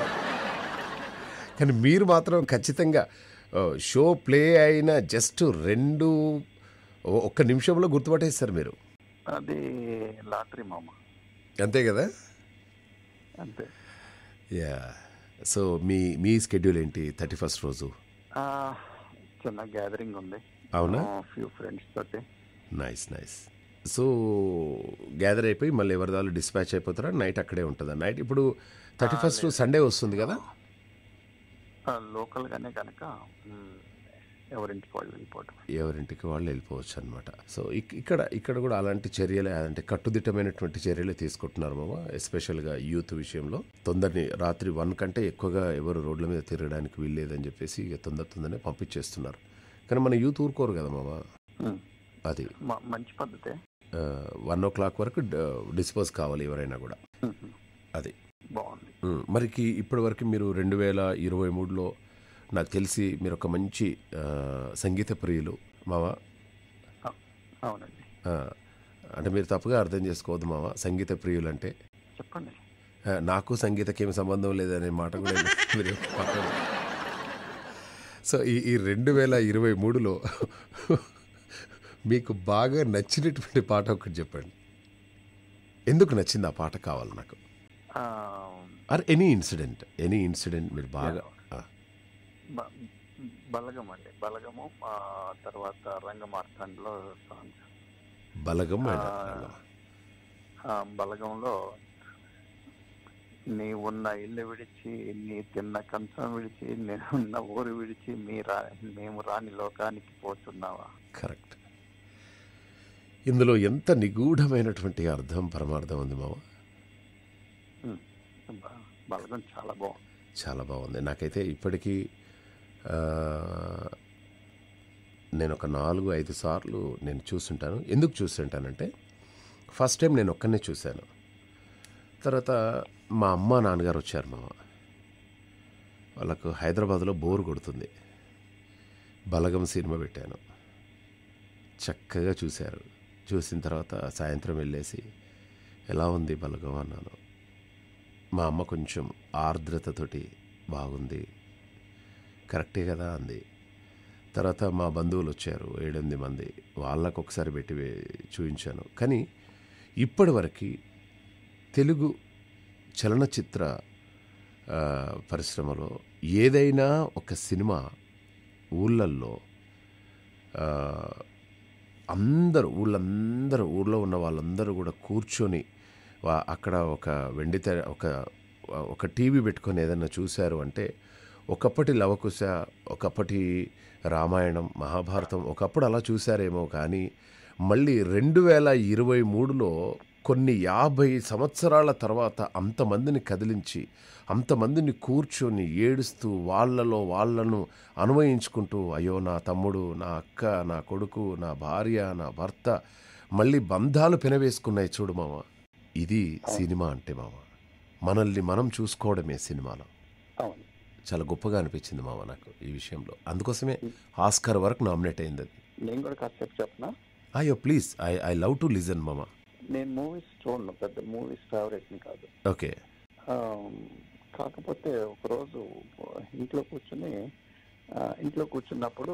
కానీ మీరు మాత్రం ఖచ్చితంగా ఆ, షో ప్లే అయిన జస్ట్ రెండు ఓ- ఒక్క నిమిషంలో గుర్తుపట్టేస్తారు మీరు అది లాటరీ మామ అంతే కదా అంతే యా సో మీ మీ స్కెడ్యూల్ ఏంటి థర్టీ ఫస్ట్ రోజు ఆ, చిన్న గ్యాదరింగ్ ఉంది అవునా ఫ్యూ ఫ్రెండ్స్ తోటి నైస్ నైస్ సో గ్యాదర్ అయిపోయి మళ్ళీ ఎవరి దాళ్ళు డిస్పాచ్ అయిపోతారా నైట్ అక్కడే ఉంటుందా నైట్ ఇప్పుడు థర్టీ ఫస్ట్ సండే వస్తుంది కదా లోకల్ గానే కనుక మ్, ఎవరింటికి వాళ్ళు వెళ్ళిపోవటం ఎవరింటికి వాళ్ళు వెళ్ళిపోవచ్చు అనమాట సో ఇక్- ఇక్కడ ఇక్కడ కూడా అలాంటి చర్యలే అంటే కట్టుదిట్టమైనటువంటి చర్యలే తీసుకుంటున్నారు మామ ఎస్పెషల్గా యూత్ విషయంలో తొందరని రాత్రి వన్ కంటే ఎక్కువగా ఎవరు రోడ్ల మీద తిరగడానికి వీల్లేదని చెప్పేసి ఇక తొందర తొందరనే పంపించేస్తున్నారు కానీ మన యూత్ ఊరుకోరు కదా మామ మ్, అది మ- మంచి పద్ధతే వన్ ఓ క్లాక్ వరకు డిస్పోజ్ కావాలి ఎవరైనా కూడా మ్, మ్, అది బాగుంది ఉమ్, మరికి ఇప్పటివరకు మీరు రెండు వేల ఇరవై మూడులో నాకు తెలిసి మీరు ఒక మంచి ఆ, సంగీత ప్రియులు మామ అవునండి ఆ, అంటే మీరు తప్పుగా అర్థం చేసుకోవద్దు మామ సంగీత ప్రియులు అంటే చెప్పండి ఆ, నాకు సంగీతకి ఏమి సంబంధం లేదనే మాట కూడా మీరు పక్కన సో ఈ ఈ రెండు వేల ఇరవై మూడులో మీకు బాగా నచ్చినటువంటి పాట ఒకటి చెప్పండి ఎందుకు నచ్చింది ఆ పాట కావాలి నాకు ఆ, or any incident any incident మీరు బాగా ఆ, బ- బలగం అండి బలగము ఆ తర్వాత రంగమార్తాండలో సాంగ్స్ బలగం ఆ, అండ్ ఆ బలగంలో నీ ఉన్న ఇల్లు విడిచి నీ తిన్న కంచం విడిచి నేనున్న ఊరు విడిచి మీ రా మేము రాని లోకానికి పోతున్నావా కరెక్ట్ ఇందులో ఎంత నిగూఢమైనటువంటి అర్థం పరమార్థం ఉంది మామ ఉమ్. బ- బలగం చాలా బాగుంది చాలా బాగుంది నాకైతే ఇప్పటికీ ఆ, నేను ఒక నాలుగు ఐదు సార్లు నేను చూస్తుంటాను ఎందుకు చూస్తుంటానంటే ఫస్ట్ టైం నేను ఒక్కనే చూశాను తర్వాత మా అమ్మ నాన్నగారు వచ్చారు మామ వాళ్ళకు హైదరాబాద్లో బోర్ కొడుతుంది బలగం సినిమా పెట్టాను చక్కగా చూశారు చూసిన తర్వాత సాయంత్రం వెళ్ళేసి ఎలా ఉంది బలగం అన్నాను మా అమ్మ కొంచెం ఆర్ద్రతతోటి బాగుంది కరెక్టే కదా అంది తర్వాత మా బంధువులు వచ్చారు ఏడెనిమిది మంది వాళ్ళకు ఒకసారి పెట్టి వే- చూపించాను కానీ ఇప్పటివరకు తెలుగు చలనచిత్ర ఆ, పరిశ్రమలో ఏదైనా ఒక సినిమా ఊళ్ళల్లో ఆ, అందరూ ఊళ్ళందరూ ఊళ్ళో ఉన్న వాళ్ళందరూ కూడా కూర్చొని వా- అక్కడ ఒక వెండి తెర ఒక ఒక టీవీ పెట్టుకొని ఏదైనా చూశారు అంటే ఒకప్పటి లవకుశ ఒకప్పటి రామాయణం మహాభారతం ఒకప్పుడు అలా చూశారేమో కానీ మళ్ళీ రెండు వేల ఇరవై మూడులో కొన్ని యాభై సంవత్సరాల తర్వాత అంతమందిని కదిలించి అంతమందిని కూర్చొని ఏడుస్తూ వాళ్ళలో వాళ్ళను అనుభవించుకుంటూ అయ్యో నా తమ్ముడు నా అక్క నా కొడుకు నా భార్య నా భర్త మళ్ళీ బంధాలు పెనవేసుకున్నాయి చూడు మామ ఇది సినిమా అంటే మామ మనల్ని మనం చూసుకోవడమే సినిమాలో అవును చాలా గొప్పగా అనిపించింది మామ నాకు ఈ విషయంలో అందుకోసమే ఆస్కార్ వరకు నామినేట్ అయింది అది నేను కూడా కాసేపు చెప్పనా అయ్యో please I I love to listen మామ నేను మూవీస్ చూడను పెద్ద మూవీస్ ఫేవరెట్ కాదు ఓకే ఆ, కాకపోతే ఒకరోజు ఇంట్లో కూర్చుని ఆ, ఇంట్లో కూర్చున్నప్పుడు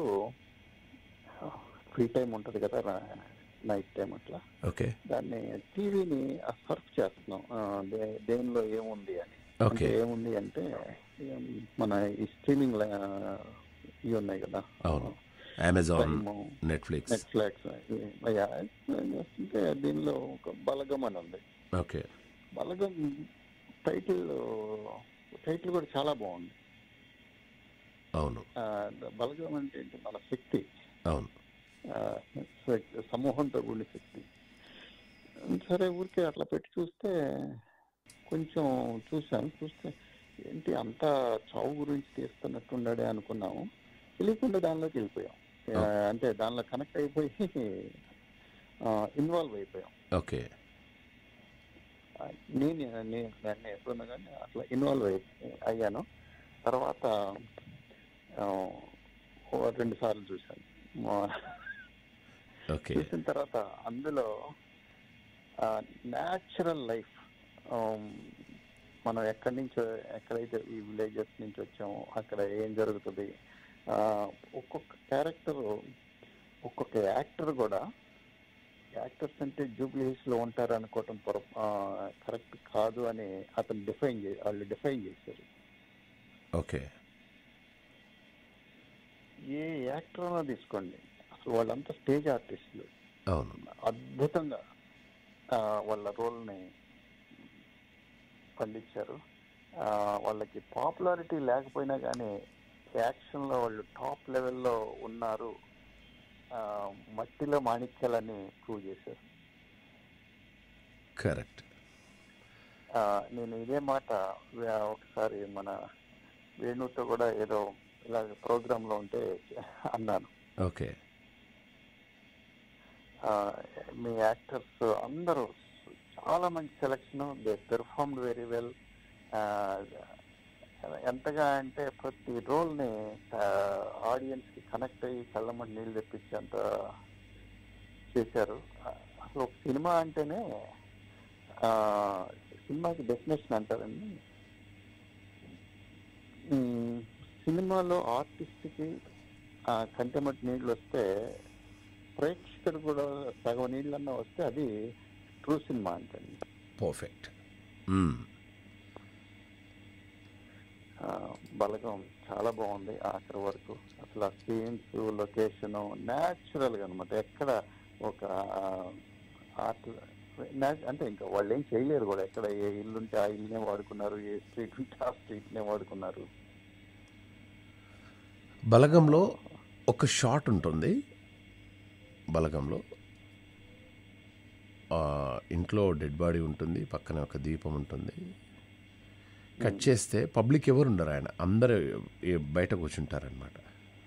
ఫ్రీ టైం ఉంటుంది కదా నైట్ టైం అట్లా ఓకే దాన్ని టీవీని సర్ఫ్ చేస్తున్నాం ఆ, దే- దేనిలో ఏముంది అని ఓకే అంటే ఏముంది అంటే ఏం, మన ఈ స్ట్రీమింగ్ ఇవి ఉన్నాయి కదా అవును అమెజాన్ Prime, నెట్ఫ్లిక్స్ నెట్ఫ్లిక్స్ అంటే దీనిలో ఒక బలగం అని ఉంది ఓకే బలగం టైటిల్ టైటిల్ కూడా చాలా బాగుంది అవును ఆ, బలగం అంటే ఏంటి మన శక్తి అవును ఆ, శక్తి, సమూహంతో కూడిన శక్తి సరే ఊరికే అట్లా పెట్టి చూస్తే కొంచెం చూశాను చూస్తే ఏంటి అంత చావు గురించి తీస్తున్నట్టున్నాడే అనుకున్నాము తెలియకుండా దానిలోకి వెళ్ళిపోయాం ఆ, అంటే దానిలో కనెక్ట్ అయిపోయి ఇన్వాల్వ్ అయిపోయాం ఓకే ఆ, నేను నేను దాన్ని ఎప్పుడున్నా కానీ అట్లా ఇన్వాల్వ్ అయ్యి అయ్యాను తర్వాత ఆ, ఓ రెండు సార్లు చూశాను మా- ఓకే చూసిన తర్వాత అందులో న్యాచురల్ లైఫ్ మనం ఎక్కడి నుంచో ఎక్కడైతే ఈ విలేజెస్ నుంచి వచ్చామో అక్కడ ఏం జరుగుతుంది ఆ, ఒక్కొక్క క్యారెక్టర్ ఒక్కొక్క యాక్టర్ కూడా యాక్టర్స్ అంటే జూబ్లీస్ లో ఉంటారు అనుకోవటం పొర కరెక్ట్ కాదు అని అతను డిఫైన్ చే వాళ్ళు డిఫైన్ చేశారు ఓకే ఏ యాక్టర్ అయినా తీసుకోండి అసలు వాళ్ళంతా స్టేజ్ ఆర్టిస్టులు అవును అద్భుతంగా ఆ, వాళ్ళ రోల్ని పండించారు ఆ, వాళ్ళకి పాపులారిటీ లేకపోయినా కానీ యాక్షన్లో వాళ్ళు టాప్ లెవెల్లో ఉన్నారు ఆ, మట్టిలో మాణిక్యాలని ప్రూవ్ చేశారు కరెక్ట్ ఆ, నేను ఇదే మాట వే- ఒకసారి మన వేణుతో కూడా ఏదో ఇలా ప్రోగ్రాంలో ఉంటే అన్నాను ఓకే ఆ, మీ యాక్టర్స్ అందరూ చాలా మంచి selection they performed very well ఎంతగా అంటే ప్రతి రోల్ని ఆడియన్స్ కి కనెక్ట్ అయ్యి కళ్ళమని నీళ్ళు తెప్పించేంత చేశారు ఆ, అసలు ఒక సినిమా అంటేనే ఆ, సినిమాకి డెఫినేషన్ అంటారండి ఉమ్, సినిమాలో ఆర్టిస్ట్కి కంటెమట్ నీళ్ళు వస్తే ప్రేక్షకుడు కూడా సగం నీళ్ళన్నా వస్తే అది ట్రూ సినిమా అంటండి పర్ఫెక్ట్ ఆ, బలగం చాలా బాగుంది ఆఖరి వరకు అసలు ఆ సీన్స్ లొకేషన్ న్యాచురల్ గా అనమాట ఎక్కడ ఒక ఆర్ట్ అంటే ఇంకా వాళ్ళు ఏం చేయలేరు కూడా ఎక్కడ ఏ ఇల్లు ఉంటే ఆ ఇల్లునే వాడుకున్నారు ఏ స్ట్రీట్ ఉంటే ఆ స్ట్రీట్ నే వాడుకున్నారు బలగంలో ఒక షాట్ ఉంటుంది బలగంలో ఆ, ఇంట్లో డెడ్ బాడీ ఉంటుంది పక్కన ఒక దీపం ఉంటుంది కట్ చేస్తే పబ్లిక్ ఎవరు ఉండరు ఆయన అందరూ ఈ- బయట కూర్చుంటారనమాట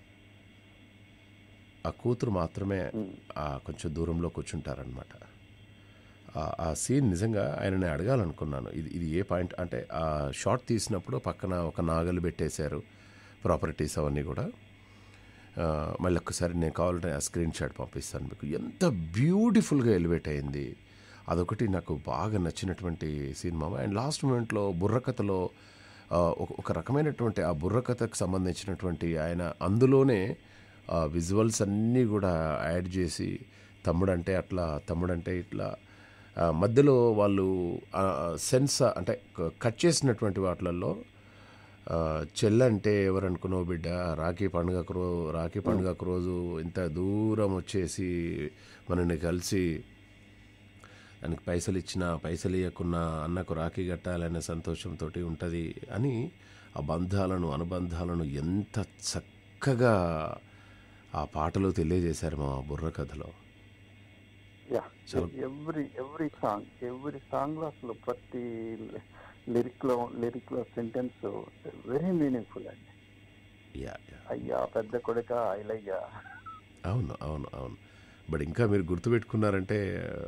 ఆ కూతురు మాత్రమే ఆ కొంచెం దూరంలో కూర్చుంటారనమాట ఆ- ఆ సీన్ నిజంగా ఆయనని అడగాలనుకున్నాను ఇది ఇది ఏ పాయింట్ అంటే ఆ షార్ట్ తీసినప్పుడు పక్కన ఒక నాగలు పెట్టేశారు ప్రాపర్టీస్ అవన్నీ కూడా ఆ, మళ్ళీ ఒక్కసారి నేను కావాలంటే ఆ స్క్రీన్ షాట్ పంపిస్తాను మీకు ఎంత బ్యూటిఫుల్గా ఎలివేట్ అయింది అదొకటి నాకు బాగా నచ్చినటువంటి సినిమా అండ్ లాస్ట్ మూమెంట్లో బుర్రకథలో ఆ, ఒక ఒక రకమైనటువంటి ఆ బుర్రకథకు సంబంధించినటువంటి ఆయన అందులోనే విజువల్స్ అన్నీ కూడా యాడ్ చేసి తమ్ముడంటే అట్లా తమ్ముడంటే ఇట్లా ఆ, మధ్యలో వాళ్ళు సెన్స్ అంటే క- కట్ చేసినటువంటి వాటిలలో ఆ, చెల్లంటే ఎవరు అనుకున్నావు బిడ్డ రాఖీ పండుగకు రో రాఖీ పండుగకు రోజు ఇంత దూరం వచ్చేసి మనని కలిసి దానికి పైసలు ఇచ్చినా పైసలు ఇవ్వకున్నా అన్నకు రాఖీ కట్టాలనే సంతోషంతో ఉంటుంది అని ఆ బంధాలను అనుబంధాలను ఎంత చక్కగా ఆ పాటలో తెలియజేశారు మా బుర్ర కథలో యా చాలా- every every song every song లో అసలు ప్రతి లిరిక్ లో లిరిక్ లో సెంటెన్స్ వెరీ మీనింగ్ఫుల్ అండి యా యా అయ్యా పెద్ద కొడుక ఐలయ్యా అవును అవును అవును బట్ ఇంకా మీరు గుర్తుపెట్టుకున్నారంటే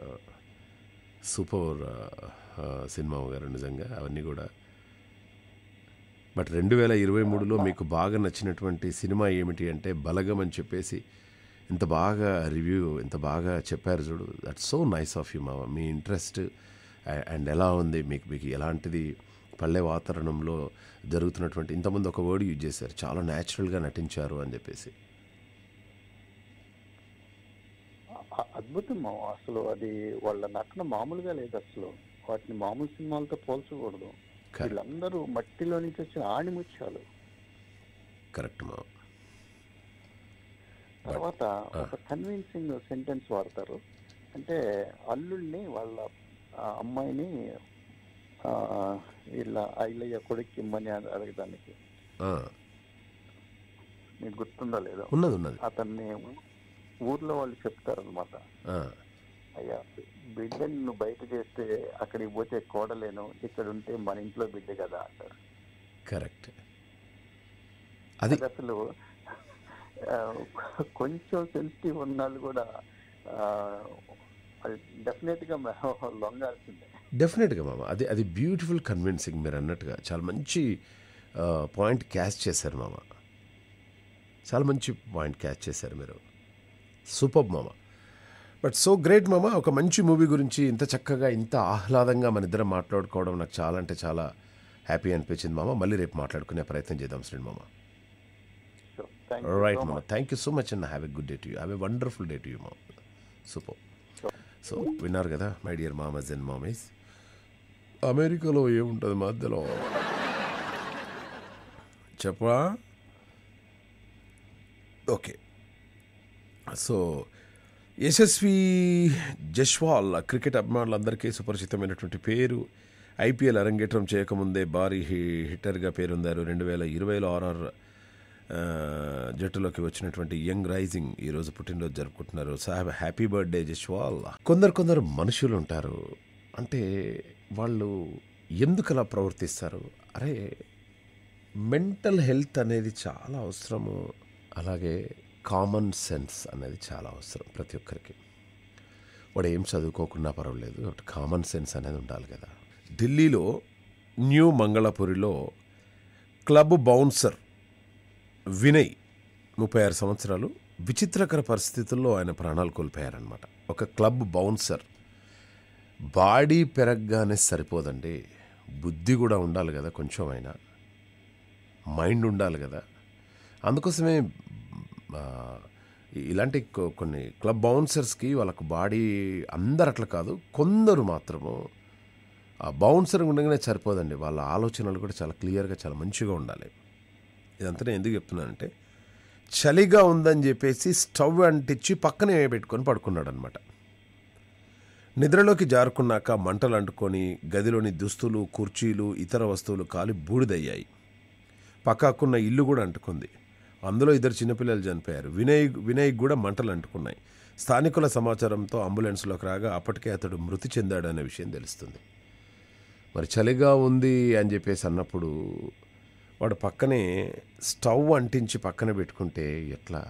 సూపర్ సినిమా గారు నిజంగా అవన్నీ కూడా బట్ రెండు వేల ఇరవై మూడులో మీకు బాగా నచ్చినటువంటి సినిమా ఏమిటి అంటే బలగం అని చెప్పేసి ఇంత బాగా రివ్యూ ఇంత బాగా చెప్పారు చూడు that so nice of you మా మీ ఇంట్రెస్ట్ అండ్ ఎలా ఉంది మీకు మీకు ఎలాంటిది పల్లె వాతావరణంలో జరుగుతున్నటువంటి ఇంతమంది ఒక వర్డ్ యూజ్ చేశారు చాలా న్యాచురల్గా నటించారు అని చెప్పేసి అ- అద్భుతం మామ. అసలు అది వాళ్ళ నటన మామూలుగా లేదు అసలు వాటిని మామూలు సినిమాలతో పోల్చకూడదు కరెక్ట్ వీళ్ళందరూ మట్టిలో నుంచి వచ్చిన ఆణిముత్యాలు కరెక్ట్ మా తర్వాత ఒక కన్విన్సింగ్ సెంటెన్స్ వాడతారు అంటే అల్లుల్ని వాళ్ళ ఆ, అమ్మాయిని ఆ, వీళ్ళ ఐలయ్య కొడుకు ఇమ్మని అడ- అడగడానికి ఆ, మీకు గుర్తుందో లేదో ఉన్నది ఉన్నది అతన్ని ఊర్లో వాళ్ళు చెప్తారు అనమాట ఆ, అయ్యా బిడ్డని నువ్వు బయట చేస్తే అక్కడికి పోతే కోడలేను ఇక్కడ ఉంటే మన ఇంట్లో బిడ్డ కదా అంటారు కరెక్ట్ అది అది అసలు ఆ, కొంచెం సెన్సిటివ్ ఉన్నాళ్ళు కూడా డెఫినెట్ గా మేము లొంగాల్సిందే డెఫినెట్గా మామ అది అది బ్యూటిఫుల్ కన్విన్సింగ్ మీరు అన్నట్టుగా చాలా మంచి పాయింట్ క్యాచ్ చేశారు మామ చాలా మంచి పాయింట్ క్యాచ్ చేశారు మీరు సూపర్ మామ బట్ సో గ్రేట్ మామ ఒక మంచి మూవీ గురించి ఇంత చక్కగా ఇంత ఆహ్లాదంగా మన ఇద్దరం మాట్లాడుకోవడం నాకు చాలా అంటే చాలా హ్యాపీ అనిపించింది మామ మళ్ళీ రేపు మాట్లాడుకునే ప్రయత్నం చేద్దాం శ్రీని మామ సో థ్యాంక్ రైట్ మామ thank you so much and have a good day to you have a wonderful day to you మామ సూపర్ సో విన్నారు కదా మై డియర్ మామస్ అండ్ మామీస్ అమెరికాలో ఏముంటుంది మధ్యలో చెప్పా okay so Yashasvi Jaiswal cricket అభిమానులందరికీ సుపరిచితమైనటువంటి పేరు ఐపీఎల్ అరంగేట్రం చేయకముందే భారీ హి- హిట్టర్గా పేరొందారు రెండు వేల ఇరవైలో ఆర్ఆర్ ఆ, జట్టులోకి వచ్చినటువంటి యంగ్ రైజింగ్ ఈరోజు పుట్టినరోజు జరుపుకుంటున్నారు సాహెబ్ హ్యాపీ బర్త్డే జస్వాల్ కొందరు కొందరు మనుషులు ఉంటారు అంటే వాళ్ళు ఎందుకు అలా ప్రవర్తిస్తారు అరే మెంటల్ హెల్త్ అనేది చాలా అవసరము అలాగే కామన్ సెన్స్ అనేది చాలా అవసరం ప్రతి ఒక్కరికి వాడు ఏం చదువుకోకున్నా పర్వాలేదు బట్ కామన్ సెన్స్ అనేది ఉండాలి కదా ఢిల్లీలో న్యూ మంగళపురిలో క్లబ్ బౌన్సర్ వినయ్ ముప్పై ఆరు సంవత్సరాలు విచిత్రకర పరిస్థితుల్లో ఆయన ప్రాణాలు కోల్పోయారనమాట ఒక క్లబ్ బౌన్సర్ బాడీ పెరగగానే సరిపోదండి బుద్ధి కూడా ఉండాలి కదా కొంచెం అయినా మైండ్ ఉండాలి కదా అందుకోసమే ఆ, ఇలాంటి కొ- కొన్ని క్లబ్ బౌన్సర్స్కి వాళ్ళకు బాడీ అందరు అట్లా కాదు కొందరు మాత్రము ఆ బౌన్సర్ ఉండగానే సరిపోదండి వాళ్ళ ఆలోచనలు కూడా చాలా క్లియర్గా చాలా మంచిగా ఉండాలి ఇదంతా నేను ఎందుకు చెప్తున్నానంటే చలిగా ఉందని చెప్పేసి స్టవ్ అంటించి పక్కనే పెట్టుకొని పడుకున్నాడు అనమాట నిద్రలోకి జారుకున్నాక మంటలు అంటుకొని గదిలోని దుస్తులు కుర్చీలు ఇతర వస్తువులు కాలి బూడిదయ్యాయి పక్కకున్న ఇల్లు కూడా అంటుకుంది అందులో ఇద్దరు చిన్నపిల్లలు చనిపోయారు వినయ్ వినయ్ కూడా మంటలు అంటుకున్నాయి స్థానికుల సమాచారంతో అంబులెన్స్లోకి రాగా అప్పటికే అతడు మృతి చెందాడు అనే విషయం తెలుస్తుంది మరి చలిగా ఉంది అని చెప్పేసి అన్నప్పుడు వాడు పక్కనే స్టవ్ అంటించి పక్కన పెట్టుకుంటే ఎట్లా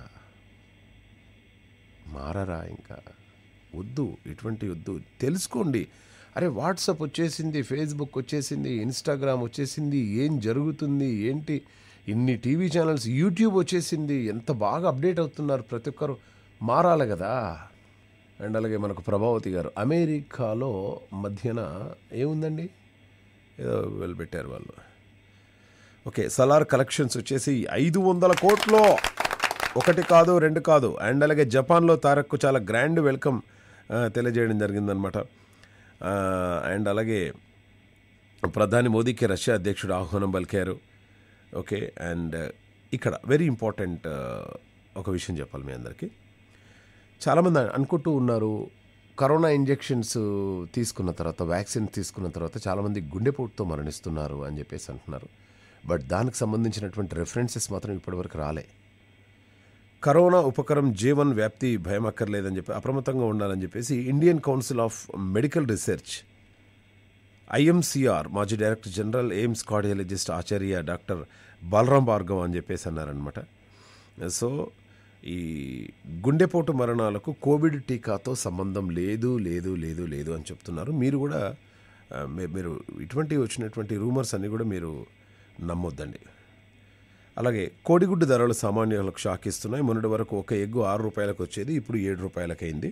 మారరా ఇంకా వద్దు ఇటువంటి వద్దు తెలుసుకోండి అరే వాట్సాప్ వచ్చేసింది ఫేస్బుక్ వచ్చేసింది ఇన్స్టాగ్రామ్ వచ్చేసింది ఏం జరుగుతుంది ఏంటి ఇన్ని టీవీ ఛానల్స్ యూట్యూబ్ వచ్చేసింది ఎంత బాగా అప్డేట్ అవుతున్నారు ప్రతి ఒక్కరు మారాలి కదా అండ్ అలాగే మనకు ప్రభావతి గారు అమెరికాలో మధ్యన ఏముందండి ఏదో వెళ్ళి పెట్టారు వాళ్ళు ఓకే సలార్ కలెక్షన్స్ వచ్చేసి ఐదు వందల కోట్లు ఒకటి కాదు రెండు కాదు అండ్ అలాగే జపాన్లో తారక్కు చాలా గ్రాండ్ వెల్కమ్ ఆ, తెలియజేయడం జరిగిందనమాట ఆ, అండ్ అలాగే ప్రధాని మోదీకి రష్యా అధ్యక్షుడు ఆహ్వానం పలికారు ఓకే అండ్ ఇక్కడ వెరీ ఇంపార్టెంట్ ఒక విషయం చెప్పాలి మీ అందరికీ చాలామంది అనుకుంటూ ఉన్నారు కరోనా ఇంజెక్షన్స్ తీసుకున్న తర్వాత వ్యాక్సిన్ తీసుకున్న తర్వాత చాలామంది గుండెపోటుతో మరణిస్తున్నారు అని చెప్పేసి అంటున్నారు బట్ దానికి సంబంధించినటువంటి రెఫరెన్సెస్ మాత్రం ఇప్పటివరకు రాలే కరోనా ఉపకరం జీవన్ వ్యాప్తి భయం అక్కర్లేదని చెప్పి అప్రమత్తంగా ఉండాలని చెప్పేసి Indian Council of Medical Research ఐఎంసిఆర్ మాజీ డైరెక్టర్ జనరల్ ఎయిమ్స్ కార్డియాలజిస్ట్ ఆచార్య డాక్టర్ బలరాం భార్గవ్ అని చెప్పేసి అన్నారనమాట సో ఈ గుండెపోటు మరణాలకు కోవిడ్ టీకాతో సంబంధం లేదు లేదు లేదు లేదు అని చెప్తున్నారు మీరు కూడా ఆ, మీ- మీరు ఇటువంటి వచ్చినటువంటి రూమర్స్ అన్నీ కూడా మీరు నమ్మొద్దండి అలాగే కోడిగుడ్డు ధరలు సామాన్యులకు షాక్ ఇస్తున్నాయి మొన్నటి వరకు ఒక ఎగ్గు ఆరు రూపాయలకు వచ్చేది ఇప్పుడు ఏడు రూపాయలకైంది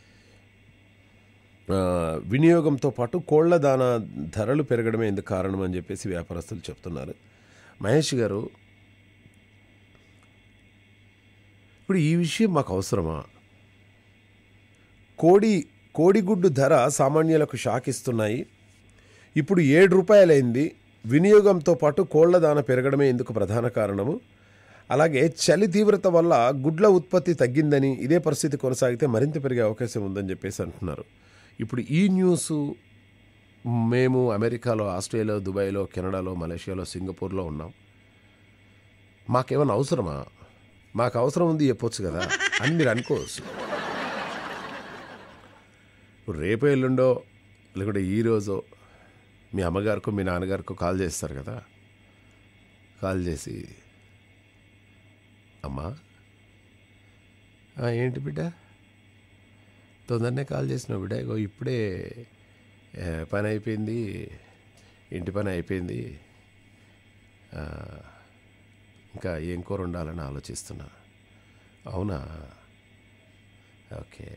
ఆ, వినియోగంతో పాటు కోళ్ల దానా ధరలు పెరగడమే ఇందుకు కారణం అని చెప్పేసి వ్యాపారస్తులు చెప్తున్నారు మహేష్ గారు ఇప్పుడు ఈ విషయం మాకు అవసరమా కోడి కోడిగుడ్డు ధర సామాన్యులకు షాక్ ఇస్తున్నాయి ఇప్పుడు ఏడు రూపాయలైంది వినియోగంతో పాటు కోళ్ల దాన పెరగడమే ఇందుకు ప్రధాన కారణము అలాగే చలి తీవ్రత వల్ల గుడ్ల ఉత్పత్తి తగ్గిందని ఇదే పరిస్థితి కొనసాగితే మరింత పెరిగే అవకాశం ఉందని చెప్పేసి అంటున్నారు ఇప్పుడు ఈ న్యూస్ మేము అమెరికాలో ఆస్ట్రేలియాలో దుబాయ్లో కెనడాలో మలేషియాలో సింగపూర్లో ఉన్నాం మాకేమైనా అవసరమా మాకు అవసరం ఉంది చెప్పొచ్చు కదా అని మీరు అనుకోవచ్చు ఇప్పుడు రేపు ఎల్లుండో లేకుంటే ఈరోజో మీ అమ్మగారికో మీ నాన్నగారికో కాల్ చేస్తారు కదా కాల్ చేసి అమ్మా "ఆ, ఏంటి బిడ్డ తొందరనే కాల్ చేసినావు బిడ్డ ఇగో ఇప్పుడే ఏ, పని అయిపోయింది ఇంటి పని అయిపోయింది ఆ, ఇంకా ఏం కూర ఉండాలని ఆలోచిస్తున్నా అవునా ఓకే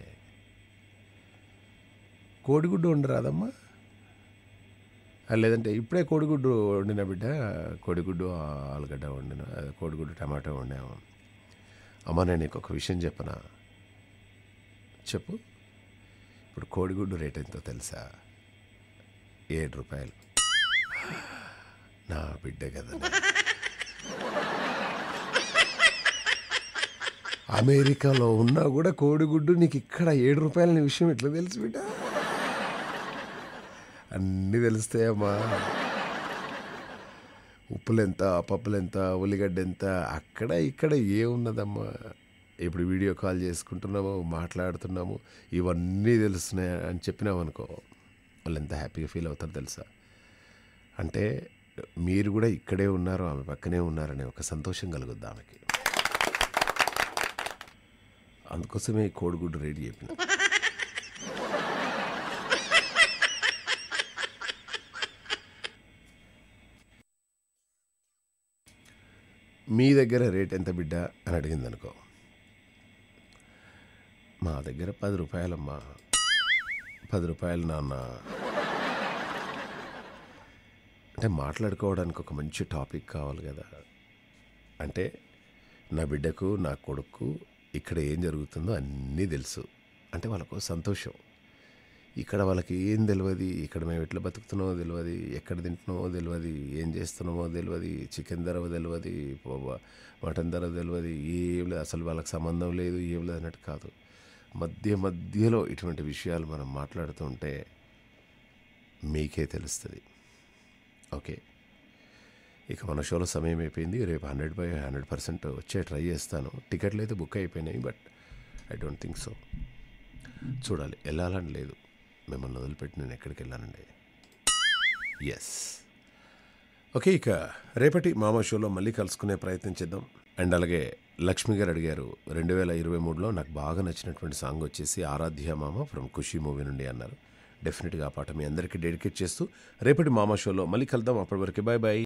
కోడిగుడ్డు ఉండరాదమ్మా ఆ, లేదంటే ఇప్పుడే కోడిగుడ్డు వండిన బిడ్డ కోడిగుడ్డు ఆలుగడ్డ వండిన అదే కోడిగుడ్డు టమాటా వండాము అమ్మ నేను నీకు ఒక విషయం చెప్పనా చెప్పు ఇప్పుడు కోడిగుడ్డు రేట్ ఎంతో తెలుసా ఏడు రూపాయలు నా బిడ్డ కదా అమెరికాలో ఉన్నా కూడా కోడిగుడ్డు నీకు ఇక్కడ ఏడు రూపాయలని విషయం ఎట్లా తెలుసు బిడ్డ అన్నీ తెలుస్తాయమ్మా ఉప్పులు ఎంత పప్పులు ఎంత ఉల్లిగడ్డ ఎంత అక్కడ ఇక్కడ ఏమున్నదమ్మా ఇప్పుడు వీడియో కాల్ చేసుకుంటున్నాము మాట్లాడుతున్నాము ఇవన్నీ తెలుస్తున్నాయి అని చెప్పినాం అనుకో వాళ్ళు ఎంత హ్యాపీగా ఫీల్ అవుతారు తెలుసా అంటే మీరు కూడా ఇక్కడే ఉన్నారు ఆమె పక్కనే ఉన్నారనే ఒక సంతోషం కలుగుద్ది ఆమెకి అందుకోసమే ఈ కోడిగుడ్డు రెడీ చెప్పిన మీ దగ్గర రేట్ ఎంత బిడ్డ అని అడిగింది అనుకో మా దగ్గర పది రూపాయలమ్మా పది రూపాయలు నాన్న అంటే మాట్లాడుకోవడానికి ఒక మంచి టాపిక్ కావాలి కదా అంటే నా బిడ్డకు నా కొడుకు ఇక్కడ ఏం జరుగుతుందో అన్నీ తెలుసు అంటే వాళ్ళకు సంతోషం ఇక్కడ వాళ్ళకి ఏం తెలియదు ఇక్కడ మేము ఎట్లా బతుకుతున్నామో తెలియదు ఎక్కడ తింటున్నామో తెలియదు ఏం చేస్తున్నామో తెలియదు చికెన్ ధర తెలియదు పో- మటన్ ధర తెలియదు ఏం లేదు అసలు వాళ్ళకి సంబంధం లేదు ఏం లేదు అన్నట్టు కాదు మధ్య మధ్యలో ఇటువంటి విషయాలు మనం మాట్లాడుతుంటే మీకే తెలుస్తుంది ఓకే ఇక మన షోలో సమయం అయిపోయింది రేపు హండ్రెడ్ బై హండ్రెడ్ పర్సెంట్ వచ్చే ట్రై చేస్తాను టికెట్లు అయితే బుక్ అయిపోయినాయి but I don't think so చూడాలి వెళ్ళాలని లేదు మిమ్మల్ని వదిలిపెట్టి నేను ఎక్కడికి వెళ్ళానండి ఎస్ ఓకే ఇక రేపటి మామ షోలో మళ్ళీ కలుసుకునే ప్రయత్నం చేద్దాం అండ్ అలాగే లక్ష్మి గారు అడిగారు రెండు వేల ఇరవై మూడులో నాకు బాగా నచ్చినటువంటి సాంగ్ వచ్చేసి ఆరాధ్య మామ ఫ్రమ్ ఖుషి మూవీ నుండి అన్నారు డెఫినెట్గా ఆ పాట మీ అందరికీ డెడికేట్ చేస్తూ రేపటి మామ షోలో మళ్ళీ కలుద్దాం అప్పటి వరకు బాయ్ బాయ్